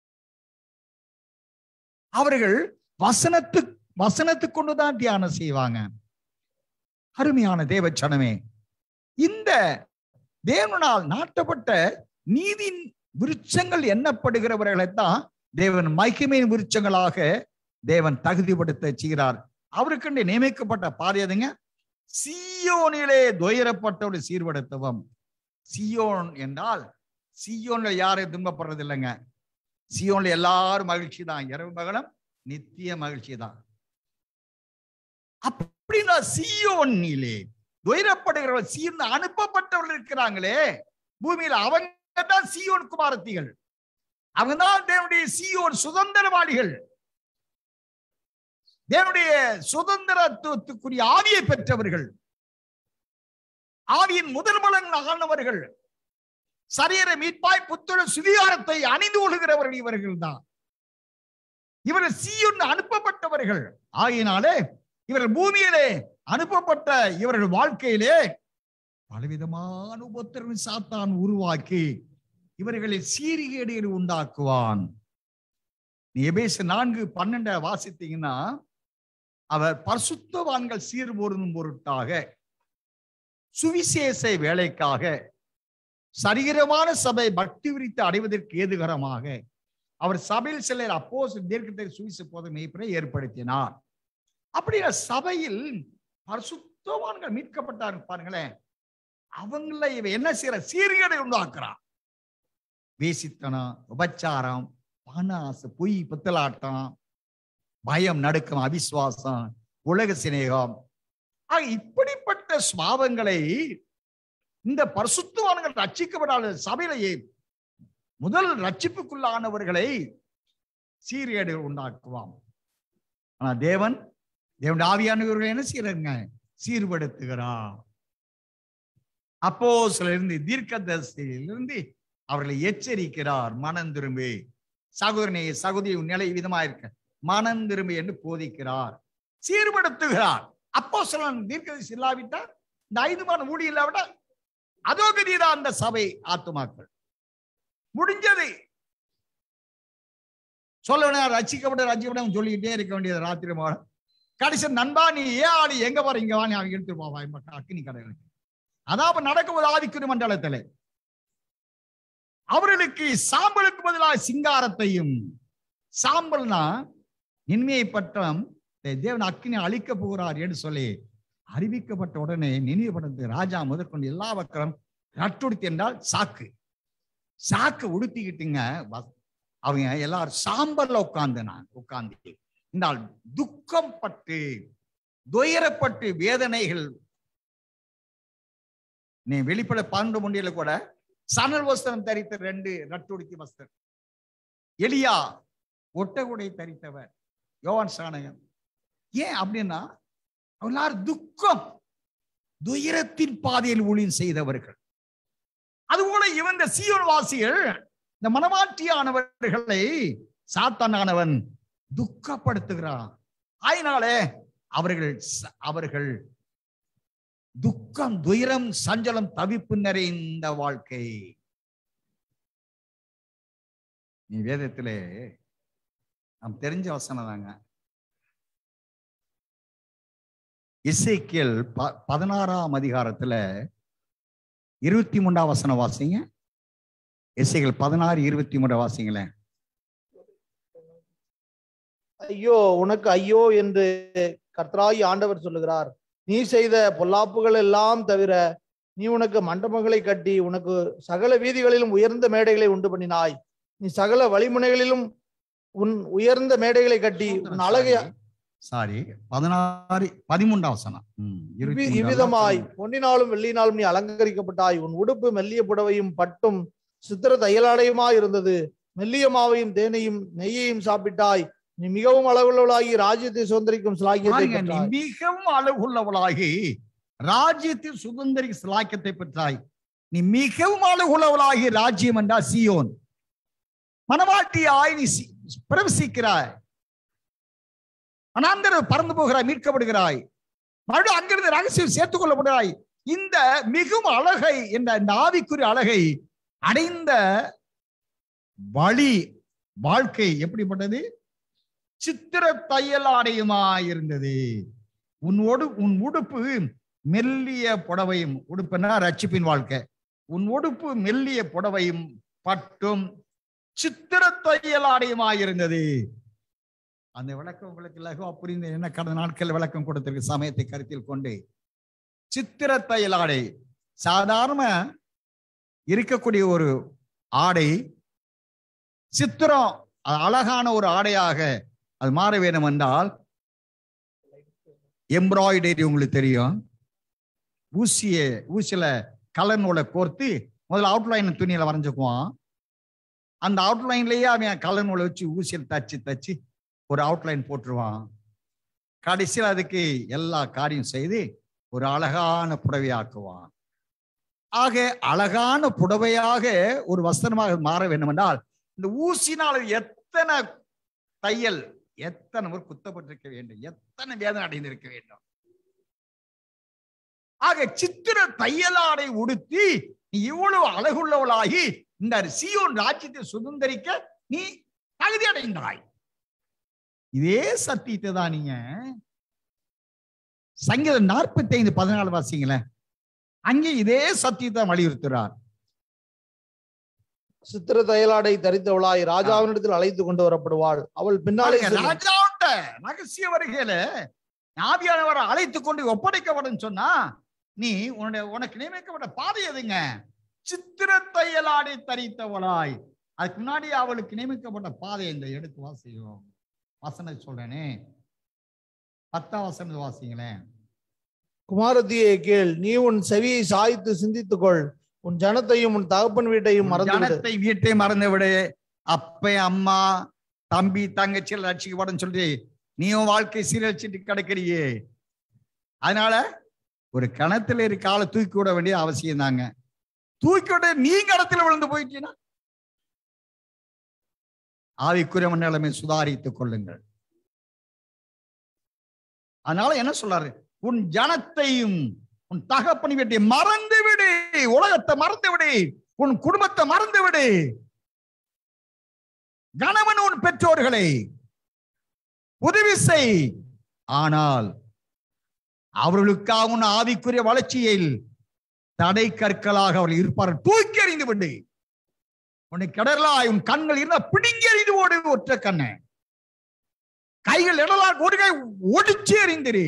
அவர்கள் வசனத்து வசனத்துக் கொண்டுதான் தியானம் செய்வாங்க அருமையான தேவச்சனமே இந்த தேவனால் நாட்டப்பட்ட நீதியின் விருட்சங்கள் எண்ணப்படுகிறவர்களைத்தான் தேவன் மகிமையின் விருட்சங்களாக தேவன் தகுதிப்படுத்த செய்கிறார் அவருக்கென்று நியமிக்கப்பட்ட பாரியதுங்க சியோனிலே துயரப்பட்டோடு சீர்படுத்தவும் சியோன் என்றால் சியோன்ல யாரும் துன்பப்படுறது இல்லைங்க சியோன்ல எல்லாரும் மகிழ்ச்சி தான் இரவு மகளம் நித்திய மகிழ்ச்சி தான் அப்படின்னா சியோனிலே துயரப்படுகிறவர்கள் சீர்ந்து அனுப்பப்பட்டவர்கள் இருக்கிறாங்களே பூமியில அவங்க தான் சியோன் குமாரத்திகள் அவங்க தான் தேவனுடைய சியோன் சுதந்திரவாளிகள் தேவனுடைய சுதந்திரத்துக்குரிய ஆவியை பெற்றவர்கள் ஆவியின் முதல் பலன்கள் ஆனவர்கள் சரீர மீட்பாய் புத்துட சுதிகாரத்தை அணிந்து கொள்கிறவர்கள் இவர்கள் தான் இவர்கள் சீயுன் அனுப்பப்பட்டவர்கள் ஆகையினாலே இவர்கள் பூமியிலே அனுப்பப்பட்ட இவர்கள் வாழ்க்கையிலே பலவிதமான உபத்திரவு சாத்தான் உருவாக்கி இவர்களை சீர்கேடுகளை உண்டாக்குவான் நீ எபேசு நான்கு பன்னெண்ட வாசித்தீங்கன்னா அவர் பரிசுத்தவான்கள் சீர்பொருந்தும் பொருட்டாக சுவிசேஷ வேலைக்காக சரீரமான சபை பக்தி விரித்து அடைவதற்கு ஏதுகரமாக அவர் சபையில் சிலர் அப்போ தீர்க்கத்தை சுவிச போத மெய்ப்பரை ஏற்படுத்தினார் அப்படின்னா சபையில் பரிசுத்தவான்கள் மீட்கப்பட்டார் பாருங்களேன் அவங்கள இவ என்ன செய்யற சீர்கேடை உண்டாக்குறான் வேசித்தனம் உபச்சாரம் பண ஆசை பொய் பித்தலாட்டம் பயம் நடுக்கம் அவிசுவாசம் உலக சிநேகம் ஆக இப்படிப்பட்ட சுவாபங்களை இந்த பரிசுத்தவான்கள் ரட்சிக்கப்படாத சபையிலேயே முதல் ரட்சிப்புக்குள்ளானவர்களை சீர்கேடு உண்டாக்குவான் ஆனா தேவன் தேவன் ஆவியானவர்கள் என்ன செய்யறாங்க சீர்படுத்துகிறார் அப்போ இருந்து தீர்க்கதரிசியிலிருந்து அவர்களை எச்சரிக்கிறார் மனம் திரும்பி சகோதரனே சகோதரி உன் நிலை விதமா இருக்க மனம் திரும்பி என்று போதிக்கிறார் சீர்படுத்துகிறார் அப்போ சொல்லன் தீர்க்கதரிசி இல்லாவிட்டால் இந்த ஐந்து மாதம் ஊழி இல்லாவிட்டால் அதோ கதிதான் அந்த சபை ஆத்துமாக்கள் முடிஞ்சது சொல்ல ரசிக்கப்பட்ட ரசிக்கப்பட சொல்லிக்கிட்டே இருக்க வேண்டியது ராத்திரி மாடம் கடைசி நண்பா நீ ஏன் ஆளு எங்க வர இங்க வா நீ அவன் எடுத்துட்டு போவாய் மட்டும் அக்கினி கடைகளுக்கு அதான் அப்ப நடக்கும்போது ஆதிக்குரு மண்டலத்துல அவர்களுக்கு சாம்பலுக்கு பதிலாக சிங்காரத்தையும் சாம்பல்னா நின்மையை பட்டம் தேவன் அக்கினி அழிக்க போகிறார் என்று சொல்லி அறிவிக்கப்பட்ட உடனே நினைவுபடுத்து ராஜா முதற்கொண்டு எல்லா மக்களும் நட்டுடுத்தி என்றால் சாக்கு சாக்கு உடுத்திக்கிட்டுங்க வ- அவங்க எல்லாரும் சாம்பல்ல உட்கார்ந்து நான் உட்கார்ந்து என்றால் துக்கம் பட்டு துயரப்பட்டு வேதனைகள் நீ வெளிப்பட பன்னெண்டு முண்டியில கூட சணல் வஸ்திரம் தரித்த ரெண்டு ரட்டுடுக்கி வஸ்திரம் எலியா ஒட்டகுடை தரித்தவர் யோவான் சாணகன் ஏன் அப்படின்னா எல்லாரும் துக்கம் துயரத்தின் பாதையில் ஊழியம் செய்தவர்கள் அதுபோல இவன் இந்த சீயோன் வாசிகள் இந்த மனமாற்றியானவர்களை சாத்தானானவன் துக்கப்படுத்துகிறான் ஆயினாலே அவர்கள் ச- அவர்கள் துக்கம் துயரம் சஞ்சலம் தவிப்பு நிறைந்த வாழ்க்கை நீ வேதத்திலே நாம் தெரிஞ்ச வசனம் தாங்க இசைக்கியல் ப பதினாறாம் அதிகாரத்துல இருபத்தி மூன்றாம் வசனம் வாசிங்க இசைகள் பதினாறு இருபத்தி மூன்று வாசிங்களேன்
ஐயோ உனக்கு ஐயோ என்று கர்த்தராகி ஆண்டவர் சொல்லுகிறார் நீ செய்த பொல்லாப்புகள் எல்லாம் தவிர நீ உனக்கு மண்டபங்களை கட்டி உனக்கு சகல வீதிகளிலும் உயர்ந்த மேடைகளை உண்டு பண்ணினாய் நீ சகல வழிமுனைகளிலும் உன் உயர்ந்த மேடைகளை கட்டி உன் அழகை
சாரி பதினாறு பதிமூன்றாம் வசனம் ம், இருபத்தி
இவ்வி-
மூன்றாம்
இவ்விதமாய்
வசனம்.
பொன்னினாலும் வெள்ளினாலும் நீ அலங்கரிக்கப்பட்டாய் உன் உடுப்பு மெல்லிய புடவையும் பட்டும் சித்திர தையலாடையுமாய் இருந்தது மெல்லிய மாவையும் தேனையும் நெய்யையும் சாப்பிட்டாய் நீ மிகவும் அளவுள்ளவளாகி ராஜ்யத்தை சுதந்திரிக்கும் சிலாகியத்தை
பாருங்க, நீ
பெற்றாய்.
மிகவும் அழகுள்ளவளாகி ராஜ்யத்தில் சுதந்திரி சிலாக்கியத்தை பெற்றாய் நீ மிகவும் அழகுள்ளவளாகி ராஜ்யம் என்றா சியோன் மனவாட்டியாய் நீ சி- பிரவசிக்கிறாய் அனாந்தர பறந்து போகிறாய் மீட்கப்படுகிறாய் மறுபடியும் அங்கிருந்து ரகசியம் சேர்த்துக் கொள்ளப்படுகிறாய் இந்த மிகவும் அழகை என்ற இந்த ஆவிக்குரிய அழகை அடைந்த வழி வாழ்க்கை எப்படிப்பட்டது சித்திர தையலாடையுமாய் இருந்தது உன் ஒடு உன் உடுப்பு மெல்லிய புடவையும் உடுப்புன்னா ரட்சிப்பின் வாழ்க்கை உன் உடுப்பு மெல்லிய புடவையும் பட்டும் சித்திர தையலாடையுமாய் இருந்தது அந்த விளக்கம் உங்களுக்கு லகுவா புரிந்து என்ன கடந்த நாட்கள் விளக்கம் கொடுத்திருக்கு சமயத்தை கருத்தில் கொண்டு சித்திர தையலாடை சாதாரண இருக்கக்கூடிய ஒரு ஆடை சித்திரம் அது அழகான ஒரு ஆடையாக அது மாற வேணும் என்றால் எம்ப்ராய்டரி உங்களுக்கு தெரியும் ஊசிய ஊசியில கலர் நூலை கோர்த்து முதல்ல அவுட்லைன் துணியில வரைஞ்சுக்குவான் அந்த அவுட்லைன்லயே அவன் கலர் நூலை வச்சு ஊசியில் தச்சு தச்சு ஒரு அவுட்லைன் போட்டுருவான் கடைசியில் அதுக்கு எல்லா காரியம் செய்து ஒரு அழகான புடவையாக்குவான் ஆக அழகான புடவையாக ஒரு வஸ்திரமாக மாற வேண்டும் என்றால் இந்த ஊசினால் அது எத்தனை தையல் எத்தனை முறை குத்தப்பட்டிருக்க வேண்டும் எத்தனை வேதனை அடைந்திருக்க வேண்டும் ஆக சித்திர தையலாடை உடுத்தி நீ இவ்வளவு அழகுள்ளவளாகி இந்த சியோன் ராஜ்யத்தை சுதந்திரிக்க நீ தகுதி அடைந்தாய் இதே சத்தியத்தை தான் நீங்க சங்கீதம் நாற்பத்தி ஐந்து பதினாலு வாசிங்களேன் அங்கே இதே சத்தியத்தை வலியுறுத்துறார்
சித்திர தையலாடை தரித்தவளாய் ராஜாவினிடத்தில் அழைத்து கொண்டு வரப்படுவாள் அவள் பின்னாலே
பாருங்க,
செல்லும்.
ராஜாவுட்ட ரகசிய வருகையில ஆவியானவரை அழைத்து கொண்டு ஒப்படைக்கப்படும் சொன்னா நீ உன்னுடைய உனக்கு நியமிக்கப்பட்ட பாதை எதுங்க சித்திர தையலாடை தரித்தவளாய் அதுக்கு முன்னாடி அவளுக்கு நியமிக்கப்பட்ட பாதை இந்த எடுத்து வாசியும் வசனம் சொல்றேனே பத்தாம் வசனம் வாசிங்களேன்
குமாரத்தியே கேள் நீ உன் செவியை சாய்த்து சிந்தித்துக்கொள் உன் ஜனத்தையும் உன் தகப்பன் வீட்டையும் மறந்து விடு
ஜனத்தை வீட்டை மறந்து விடு அப்ப அம்மா தம்பி தங்கச்சியில் ரட்சிக்கப்படும் சொல்லி நீயும் வாழ்க்கை சீரழிச்சிட்டு கிடக்கிறியே அதனால ஒரு கணத்துல இருக்க ஆளை தூக்கி விட வேண்டிய அவசியம் தாங்க தூக்கி விட நீ கடத்துல விழுந்து போயிட்டீங்கன்னா ஆவிக்குரிய நிலைமை சுதாரித்துக் கொள்ளுங்கள் அதனால என்ன சொல்றாரு உன் ஜனத்தையும் உன் தகப்பனி வீட்டை மறந்து விடு உலகத்தை மறந்து விடு உன் குடும்பத்தை மறந்து விடு கணவன் உன் பெற்றோர்களை உதவி செய் ஆனால் அவர்களுக்காக உன் ஆவிக்குரிய வளர்ச்சியில் தடை கற்களாக அவர்கள் இருப்பார்கள் தூக்கி எறிந்து விடு உன்னை கிடலாய் உன் கண்கள் இருந்தா பிடுங்கி எறிந்து ஓடு ஒற்ற கண்ணை கைகள் இடலால் ஒரு கை ஒடிச்சு எறிந்திரு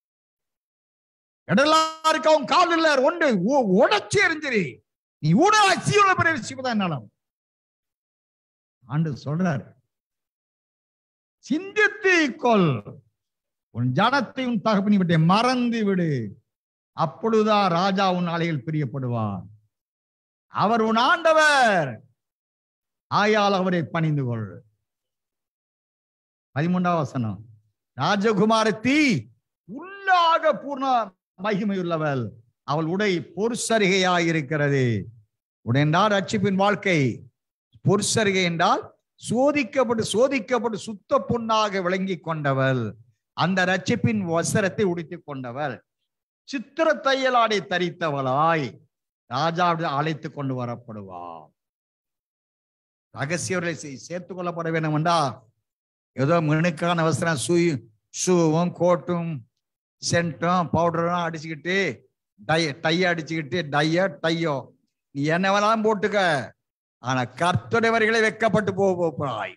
இடலாருக்கு அவன் காலில் ஒன்று ஒ- உடைச்சு எறிஞ்சிரு நீ ஊட சீவன பிறகு சிவதான் நலம் ஆண்டு சொல்றாரு சிந்தித்து கொள் உன் ஜனத்தை உன் தகப்பனை விட்டு மறந்து விடு அப்பொழுதுதான் ராஜா உன் ஆலையில் பிரியப்படுவார் அவர் உன் ஆண்டவர் ஆயால் அவரை பணிந்து கொள் பதிமூன்றாம் வசனம் ராஜகுமாரத்தி உள்ளாக பூர்ண மகிமையுள்ளவள் அவள் உடை பொற்சரிகையாயிருக்கிறது உடையென்றால் ரட்சிப்பின் வாழ்க்கை பொற்சரிகை என்றால் சோதிக்கப்பட்டு சோதிக்கப்பட்டு சுத்த பொன்னாக விளங்கி கொண்டவள் அந்த ரட்சிப்பின் வசரத்தை உடுத்திக் கொண்டவள் சித்திர தையலாடை தரித்தவளாய் ராஜாவுடைய அழைத்து கொண்டு வரப்படுவார் ரகசியவர்களை சே- சேர்த்துக் கொள்ளப்பட வேண்டும் என்றா ஏதோ மினுக்கான அவசரம் சூ ஷூவும் கோட்டும் சென்ட்டும் பவுடரும் அடிச்சுக்கிட்டு டை டைய அடிச்சுக்கிட்டு டைய டையோ நீ என்ன வேணாலும் போட்டுக்க ஆனா கர்த்தடைவர்களை வெக்கப்பட்டு போக போறாய்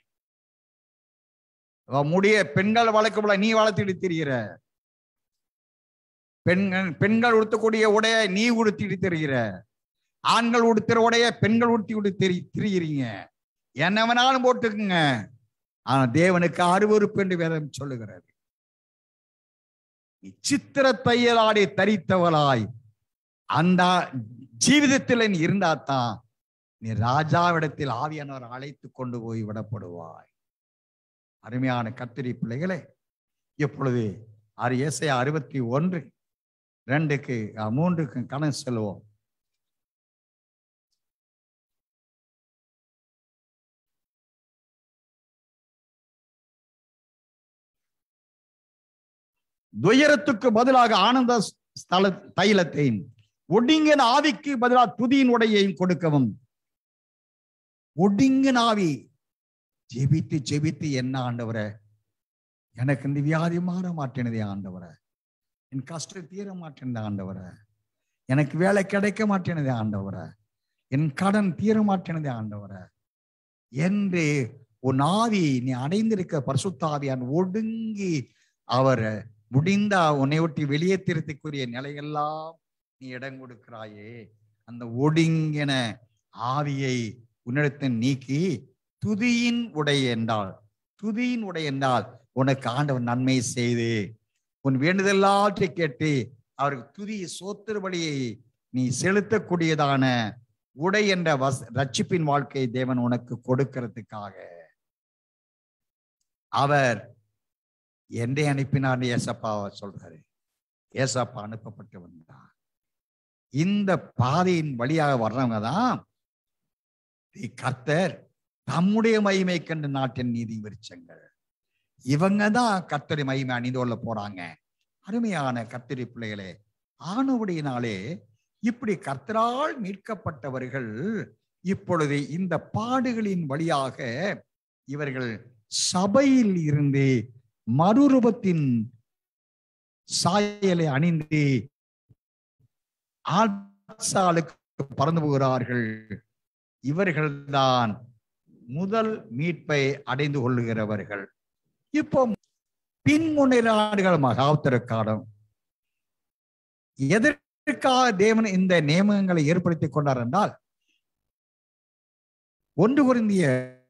அவ முடிய பெண்கள் வளர்க்கப்பட நீ வளர்த்துட்டு திரிகிற பெண்கள் பெண்கள் உடுத்தக்கூடிய உடைய நீ உடுத்திட்டு திரிகிற ஆண்கள் உடுத்துற உடைய பெண்கள் உடுத்தி உடுத்தி திரி திரிகிறீங்க என்ன வேணாலும் போட்டுக்குங்க ஆனா தேவனுக்கு அருவருப்பு என்று வேதம் சொல்லுகிறது நீ சித்திர தையலாடை தரித்தவளாய் அந்த ஜீவிதத்தில் நீ இருந்தாதான் நீ ராஜாவிடத்தில் ஆவியானவர் அழைத்து கொண்டு போய் விடப்படுவாய் அருமையான கத்திரி பிள்ளைகளே இப்பொழுது ஆறு ஏசையா அறுபத்தி ஒன்று ரெண்டுக்கு அஹ், மூன்றுக்கு கணக்கு செல்வோம் துயரத்துக்கு பதிலாக ஆனந்த ஸ்தல தைலத்தையும் ஒடுங்கின ஆவிக்கு பதிலாக துதியின் உடையையும் கொடுக்கவும் ஒடுங்கின ஆவி ஜெபித்து ஜெபித்து என்ன ஆண்டவரே எனக்கு இந்த வியாதி மாற மாட்டேனதே ஆண்டவரே என் கஷ்டம் தீர மாட்டேனதே ஆண்டவரே எனக்கு வேலை கிடைக்க மாட்டேனதே ஆண்டவரே என் கடன் தீர மாட்டேனதே ஆண்டவரே என்று உன் ஆவி நீ அடைந்திருக்க பரிசுத்த ஆவியான் ஒடுங்கி அவர் முடிந்தா உன்னை ஒட்டி வெளியேற்றிறதுக்குரிய நிலையெல்லாம் நீ இடம் கொடுக்கிறாயே அந்த ஒடுங்கின ஆவியை உன்னிடத்தில் நீக்கி துதியின் உடை என்றால் துதியின் உடை என்றால் உனக்கு ஆண்டவர் நன்மை செய்து உன் வேண்டுதலாற்றை கேட்டு அவருக்கு துதி சோத்திர வழியை நீ செலுத்தக்கூடியதான உடை என்ற வஸ் ரட்சிப்பின் வாழ்க்கையை தேவன் உனக்கு கொடுக்கிறதுக்காக அவர் என்னை அனுப்பினார் ஏசப்பாவை சொல்றாரு ஏசப்பா அனுப்பப்பட்டு வந்தார் இந்த பாதையின் வழியாக வர்றவங்க தான் கர்த்தர் தம்முடைய மகிமை கண்டு நாட்டின் நீதி விருச்சங்கள் இவங்க தான் கர்த்தரி மகிமை அணிந்து கொள்ள போறாங்க அருமையான கர்த்தரி பிள்ளைகளே ஆனவுடையினாலே இப்படி கர்த்தரால் மீட்கப்பட்டவர்கள் இப்பொழுது இந்த பாடுகளின் வழியாக இவர்கள் சபையில் இருந்து மறுரூபத்தின் சாயலை அணிந்து ஆட்சாலுக்கு பறந்து போகிறார்கள் இவர்கள்தான் முதல் மீட்பை அடைந்து கொள்ளுகிறவர்கள் இப்போ பின்முனை நாடுகள் மகாவுத்தர காலம் எதற்காக தேவன் இந்த நியமங்களை ஏற்படுத்திக் கொண்டார் என்றால் ஒன்று குருந்திய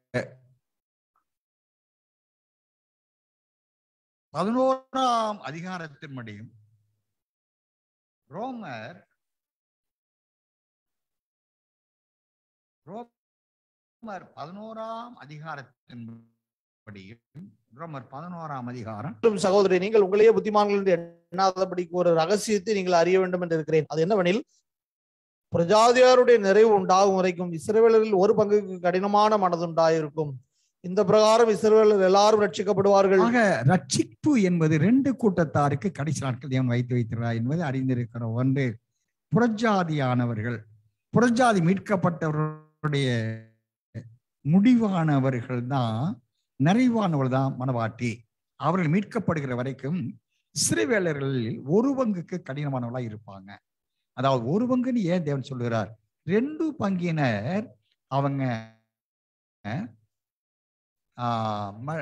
பதினோராம் அதிகாரத்தின்படியும் ரோமர் ரோமர் பதினோராம் அதிகாரத்தின்படியும் ரோமர் பதினோராம் அதிகாரம்
மற்றும் சகோதரி நீங்கள் உங்களையே புத்திமான்கள் என்று எண்ணாதபடிக்கு ஒரு ரகசியத்தை நீங்கள் அறிய வேண்டும் என்று இருக்கிறேன் அது என்னவெனில் பிரஜாதியாருடைய நிறைவு உண்டாகும் வரைக்கும் இஸ்ரவேலரில் ஒரு பங்குக்கு கடினமான மனதுண்டாயிருக்கும் இந்த பிரகாரம் இஸ்ரவேலர் எல்லாரும் ரட்சிக்கப்படுவார்கள்
ஆக ரட்சிப்பு என்பது ரெண்டு கூட்டத்தாருக்கு கடைசி நாட்கள் தேவன் வைத்து வைத்திருக்கிறார் என்பது அறிந்திருக்கிறோம் ஒன்று புறஜாதியானவர்கள் புறஜாதி மீட்கப்பட்டவர்களுடைய முடிவானவர்கள் தான் நிறைவானவர்கள் தான் மனவாட்டி அவர்கள் மீட்கப்படுகிற வரைக்கும் சிறுவேலர்களில் ஒரு பங்குக்கு கடினமானவர்களா இருப்பாங்க அதாவது ஒரு பங்குன்னு ஏன் தேவன் சொல்லுகிறார் ரெண்டு பங்கினர் அவங்க ஆஹ் ம-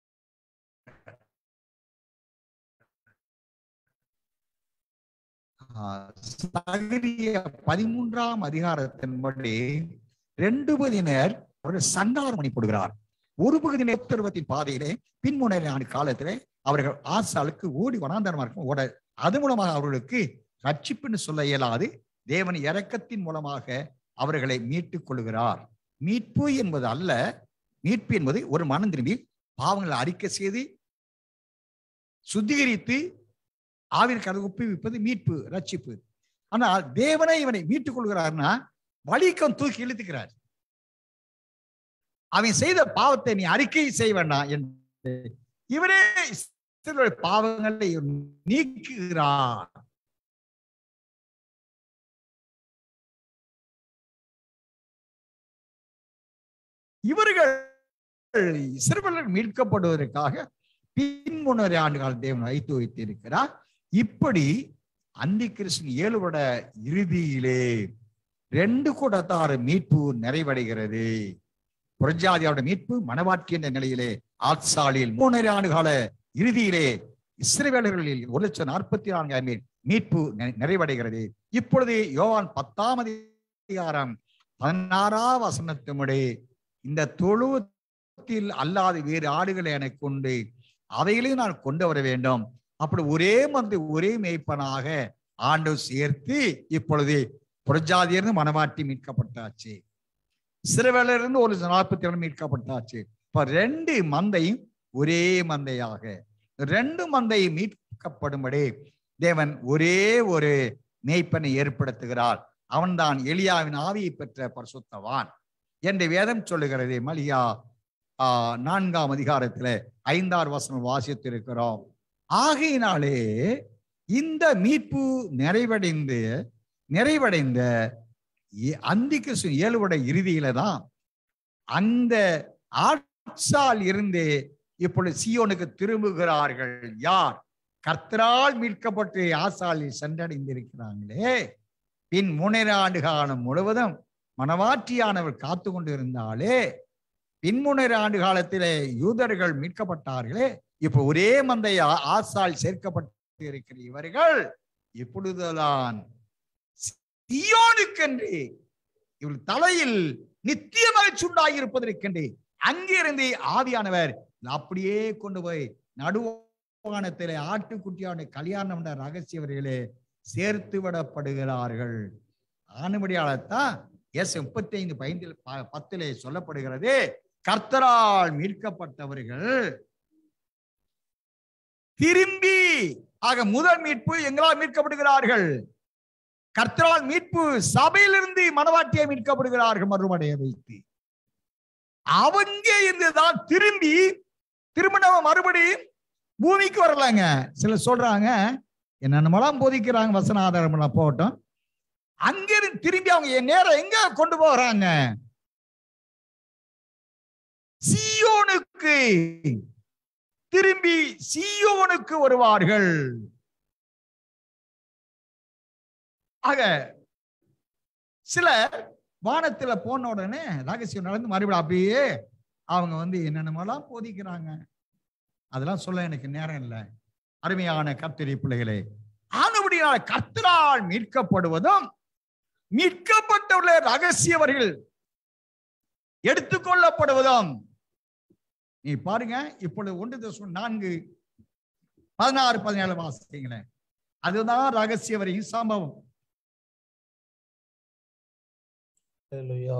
ஆஹ் சகரிய பதிமூன்றாம் அதிகாரத்தின்படி ரெண்டு பதினர் ஒரு சங்காரம் பண்ணி போடுகிறார் ஒரு பகுதி நேர்த்தருவத்தின் பாதையிலே பின்முனையான காலத்திலே அவர்கள் ஆசாளுக்கு ஓடி வனாந்தரமா இருக்கும் ஓட அது மூலமாக அவர்களுக்கு ரட்சிப்புன்னு சொல்ல இயலாது தேவன் இரக்கத்தின் மூலமாக அவர்களை மீட்டுக் கொள்கிறார் மீட்பு என்பது அல்ல மீட்பு என்பது ஒரு மனம் திரும்பி பாவங்களை அறிக்கை செய்து சுத்திகரித்து ஆவின் கதை ஒப்புவிப்பது மீட்பு ரட்சிப்பு ஆனால் தேவனை இவனை மீட்டுக் கொள்கிறார்னா வலிக்கம் தூக்கி இழுத்துக்கிறார் அவன் செய்த பாவத்தை நீ அறிக்கை செய்ய வேண்டாம் என்று இவரே இஸ்ரவேலுடைய பாவங்களை நீக்குகிறார் இவர்கள் சிறுவர்கள் மீட்கப்படுவதற்காக பின்முன்னரை ஆண்டுகால தேவன் வைத்து வைத்திருக்கிறார் இப்படி அந்தி கிறிஸ்தன் ஏழுவட இறுதியிலே ரெண்டு கூட்டத்தார் மீட்பு நிறைவடைகிறது புரஜாதியோட மீட்பு மனவாட்சி என்ற நிலையிலே ஆட்சாலில் மூணரை ஆண்டு கால இறுதியிலே இஸ்ரவேலர்களில் ஒரு லட்சம் நாற்பத்தி நான்காயிரம் பேர் மீட்பு நி- நிறைவடைகிறது இப்பொழுது யோவான் பத்தாம் அதிகாரம் பதினாறாம் வசனத்தினுடைய இந்த தொழுவத்தில் அல்லாத வேறு ஆடுகளை எனக்கு கொண்டு அவைகளையும் நான் கொண்டு வர வேண்டும் அப்படி ஒரே மந்து ஒரே மேய்ப்பனாக ஆண்டு சேர்த்து இப்பொழுது புரஜாதியிலிருந்து மனவாட்டி மீட்கப்பட்டாச்சு சிறுவேலிருந்து ஒரு நாற்பத்தி ஏழு மீட்கப்பட்டாச்சு இப்ப ரெண்டு மந்தையும் ஒரே மந்தையாக ரெண்டு மந்தையும் மீட்கப்படும்படி தேவன் ஒரே ஒரு மேய்ப்பனை ஏற்படுத்துகிறார் அவன்தான் எலியாவின் ஆவியை பெற்ற பரிசுத்தவான் என்று வேதம் சொல்லுகிறது மலியா ஆஹ் நான்காம் அதிகாரத்துல ஐந்தாறு வசனம் வாசித்திருக்கிறோம் ஆகையினாலே இந்த மீட்பு நிறைவடைந்து நிறைவடைந்த இ- அந்திக்கு இயல்புட இறுதியில தான் அந்த ஆட்சால் இருந்து இப்பொழுது சியோனுக்கு திரும்புகிறார்கள் யார் கர்த்தரால் மீட்கப்பட்டு ஆசாலில் சென்றடைந்திருக்கிறாங்களே பின் முன்னிற ஆண்டு காலம் முழுவதும் மனவாற்றியானவர் காத்து கொண்டு இருந்தாலே பின்முன்னிற ஆண்டு காலத்திலே யூதர்கள் மீட்கப்பட்டார்களே இப்ப ஒரே மந்தைய ஆசால் சேர்க்கப்பட்டு இருக்கிற இவர்கள் இப்பொழுதுதான் சியோனுக்கென்று இவள் தலையில் நித்திய மகிழ்ச்சி உண்டாகியிருப்பதற்கென்று அங்கிருந்து ஆவியானவர் அப்படியே கொண்டு போய் நடுவானத்திலே ஆட்டுக்குட்டியான கல்யாணம் என்ற ரகசியவர்களே சேர்த்து விடப்படுகிறார்கள் ஆனபடியால்தான் எஸ் முப்பத்தி ஐந்து பதிந்தில் ப- பத்திலே சொல்லப்படுகிறது கர்த்தரால் மீட்கப்பட்டவர்கள் திரும்பி ஆக முதல் மீட்பு எங்களால் மீட்கப்படுகிறார்கள் கர்த்தரால் மீட்பு சபையிலிருந்து மனவாட்டியை மீட்கப்படுகிறார்கள் மறுமடைய வைத்து அவங்க இருந்துதான் திரும்பி திருமணம் மறுபடியும் பூமிக்கு வரலாங்க சிலர் சொல்றாங்க என்னென்னமெல்லாம் போதிக்கிறாங்க வசன ஆதாரம் எல்லாம் போகட்டும் அங்கிருந்து திரும்பி அவங்க என் நேரம் எங்க கொண்டு போகிறாங்க சியோனுக்கு திரும்பி சியோனுக்கு வருவார்கள் ஆக சில வானத்துல போன உடனே ரகசியம் நடந்து மறுபடியும் அப்படியே அவங்க வந்து என்னென்னமெல்லாம் போதிக்கிறாங்க அதெல்லாம் சொல்ல எனக்கு நேரம் இல்லை அருமையான கர்த்தரி பிள்ளைகளே ஆனபடியால் கர்த்தரால் மீட்கப்படுவதும் மீட்கப்பட்டவர்களே ரகசியவர்கள் எடுத்துக்கொள்ளப்படுவதும் நீ பாருங்க இப்பொழுது ஒன்று தசம் நான்கு பதினாறு பதினேழு வாசிங்களேன் அதுதான் ரகசியவரின் சம்பவம்
ஹalleluya.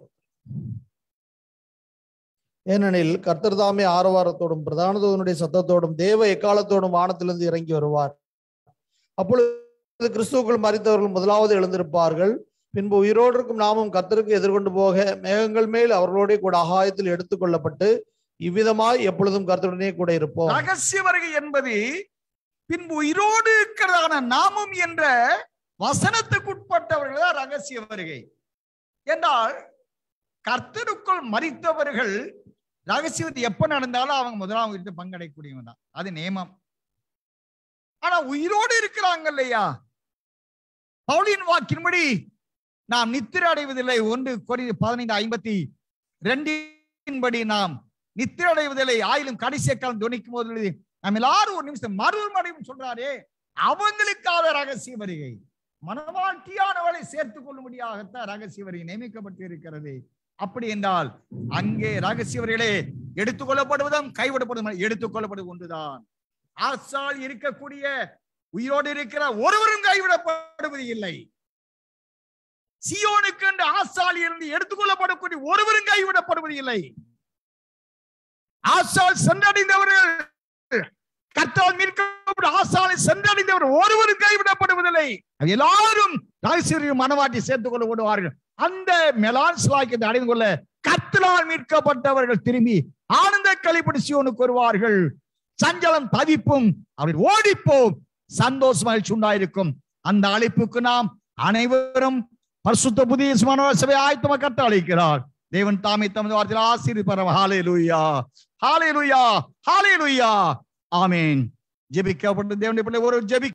ஏனெனில் கர்த்தர் தாமே ஆரவாரத்தோடும் பிரதான தூதனுடைய சத்தத்தோடும் தேவ எக்காலத்தோடும் வானத்திலிருந்து இறங்கி வருவார் அப்பொழுது கிறிஸ்துவுக்குள் மறித்தவர்கள் முதலாவது எழுந்திருப்பார்கள் பின்பு உயிரோடு இருக்கும் நாமும் கர்த்தருக்கு எதிர்கொண்டு போக மேகங்கள் மேல் அவர்களோட கூட ஆகாயத்தில் எடுத்துக்கொள்ளப்பட்டு இவ்விதமாய் எப்பொழுதும் கர்த்தருடனே கூட இருப்போம்
ரகசிய வருகை என்பது பின்பு உயிரோடு இருக்கிறதான நாமும் என்ற வசனத்துக்குட்பட்டவர்கள் தான் ரகசிய வருகை என்றால் கர்த்தருக்குள் மறித்தவர்கள் ரகசியத்தை எப்ப நடந்தாலும் அவங்க முதலாம் வீட்டு பங்கடைக்கூடியவங்க தான் அது நியமம் ஆனா உயிரோடு இருக்கிறாங்க இல்லையா பவுலின் வாக்கின்படி நாம் நித்திர அடைவதில்லை ஒன்று கொரி பதினைந்து ஐம்பத்தி ரெண்டின்படி நாம் நித்திர அடைவதில்லை ஆயிலும் கடைசிய காலம் துணிக்கும் போது நம்ம எல்லாரும் ஒரு நிமிஷம் மறுமடையும் சொல்றாரே அவங்களுக்காக ரகசிய வருகை மனவாட்டியானவளை சேர்த்துக் கொள்ளும்படியாகத்தான் ரகசிய வருகை நியமிக்கப்பட்டு இருக்கிறது அப்படி என்றால் அங்கே ரகசியவர்களே எடுத்துக்கொள்ளப்படுவதும் கைவிடப்படுவதும் எடுத்துக்கொள்ளப்படுவது ஒன்றுதான் ஆசால் இருக்கக்கூடிய உயிரோடு இருக்கிற ஒருவரும் கைவிடப்படுவது இல்லை சியோனுக்கு என்று ஆசால் இருந்து எடுத்துக்கொள்ளப்படக்கூடிய ஒருவரும் கைவிடப்படுவது இல்லை ஆசால் சென்றடைந்தவர்கள் கர்த்தால் மீட்கப்பட்ட ஆசாலை சென்றடைந்தவர் ஒருவரும் கைவிடப்படுவதில்லை எல்லாரும் ரகசியர்கள் மனவாட்டி சேர்த்துக் கொள்ள விடுவார்கள் அந்த மெலான் சிலாக்கியத்தை அடைந்து கொள்ள கர்த்தலால் மீட்கப்பட்டவர்கள் திரும்பி ஆனந்த கழிப்படி சியோனுக்கு வருவார்கள் சஞ்சலம் தவிப்பும் அவர் ஓடிப்போம் சந்தோஷ மகிழ்ச்சி உண்டாயிருக்கும் அந்த அழைப்புக்கு நாம் அனைவரும் பரிசுத்த புதிய சுமான சபை ஆயத்தமா கட்ட அழைக்கிறார் தேவன் தாமே தமது வார்த்தையில் ஆசீர்வதிப்பார் ஹாலே லூயா ஹாலே லூயா ஹாலே லூயா ஆமேன் ஜெபிக்கப்பட்ட தேவனுடைய பிள்ளை ஒரு ஜெபி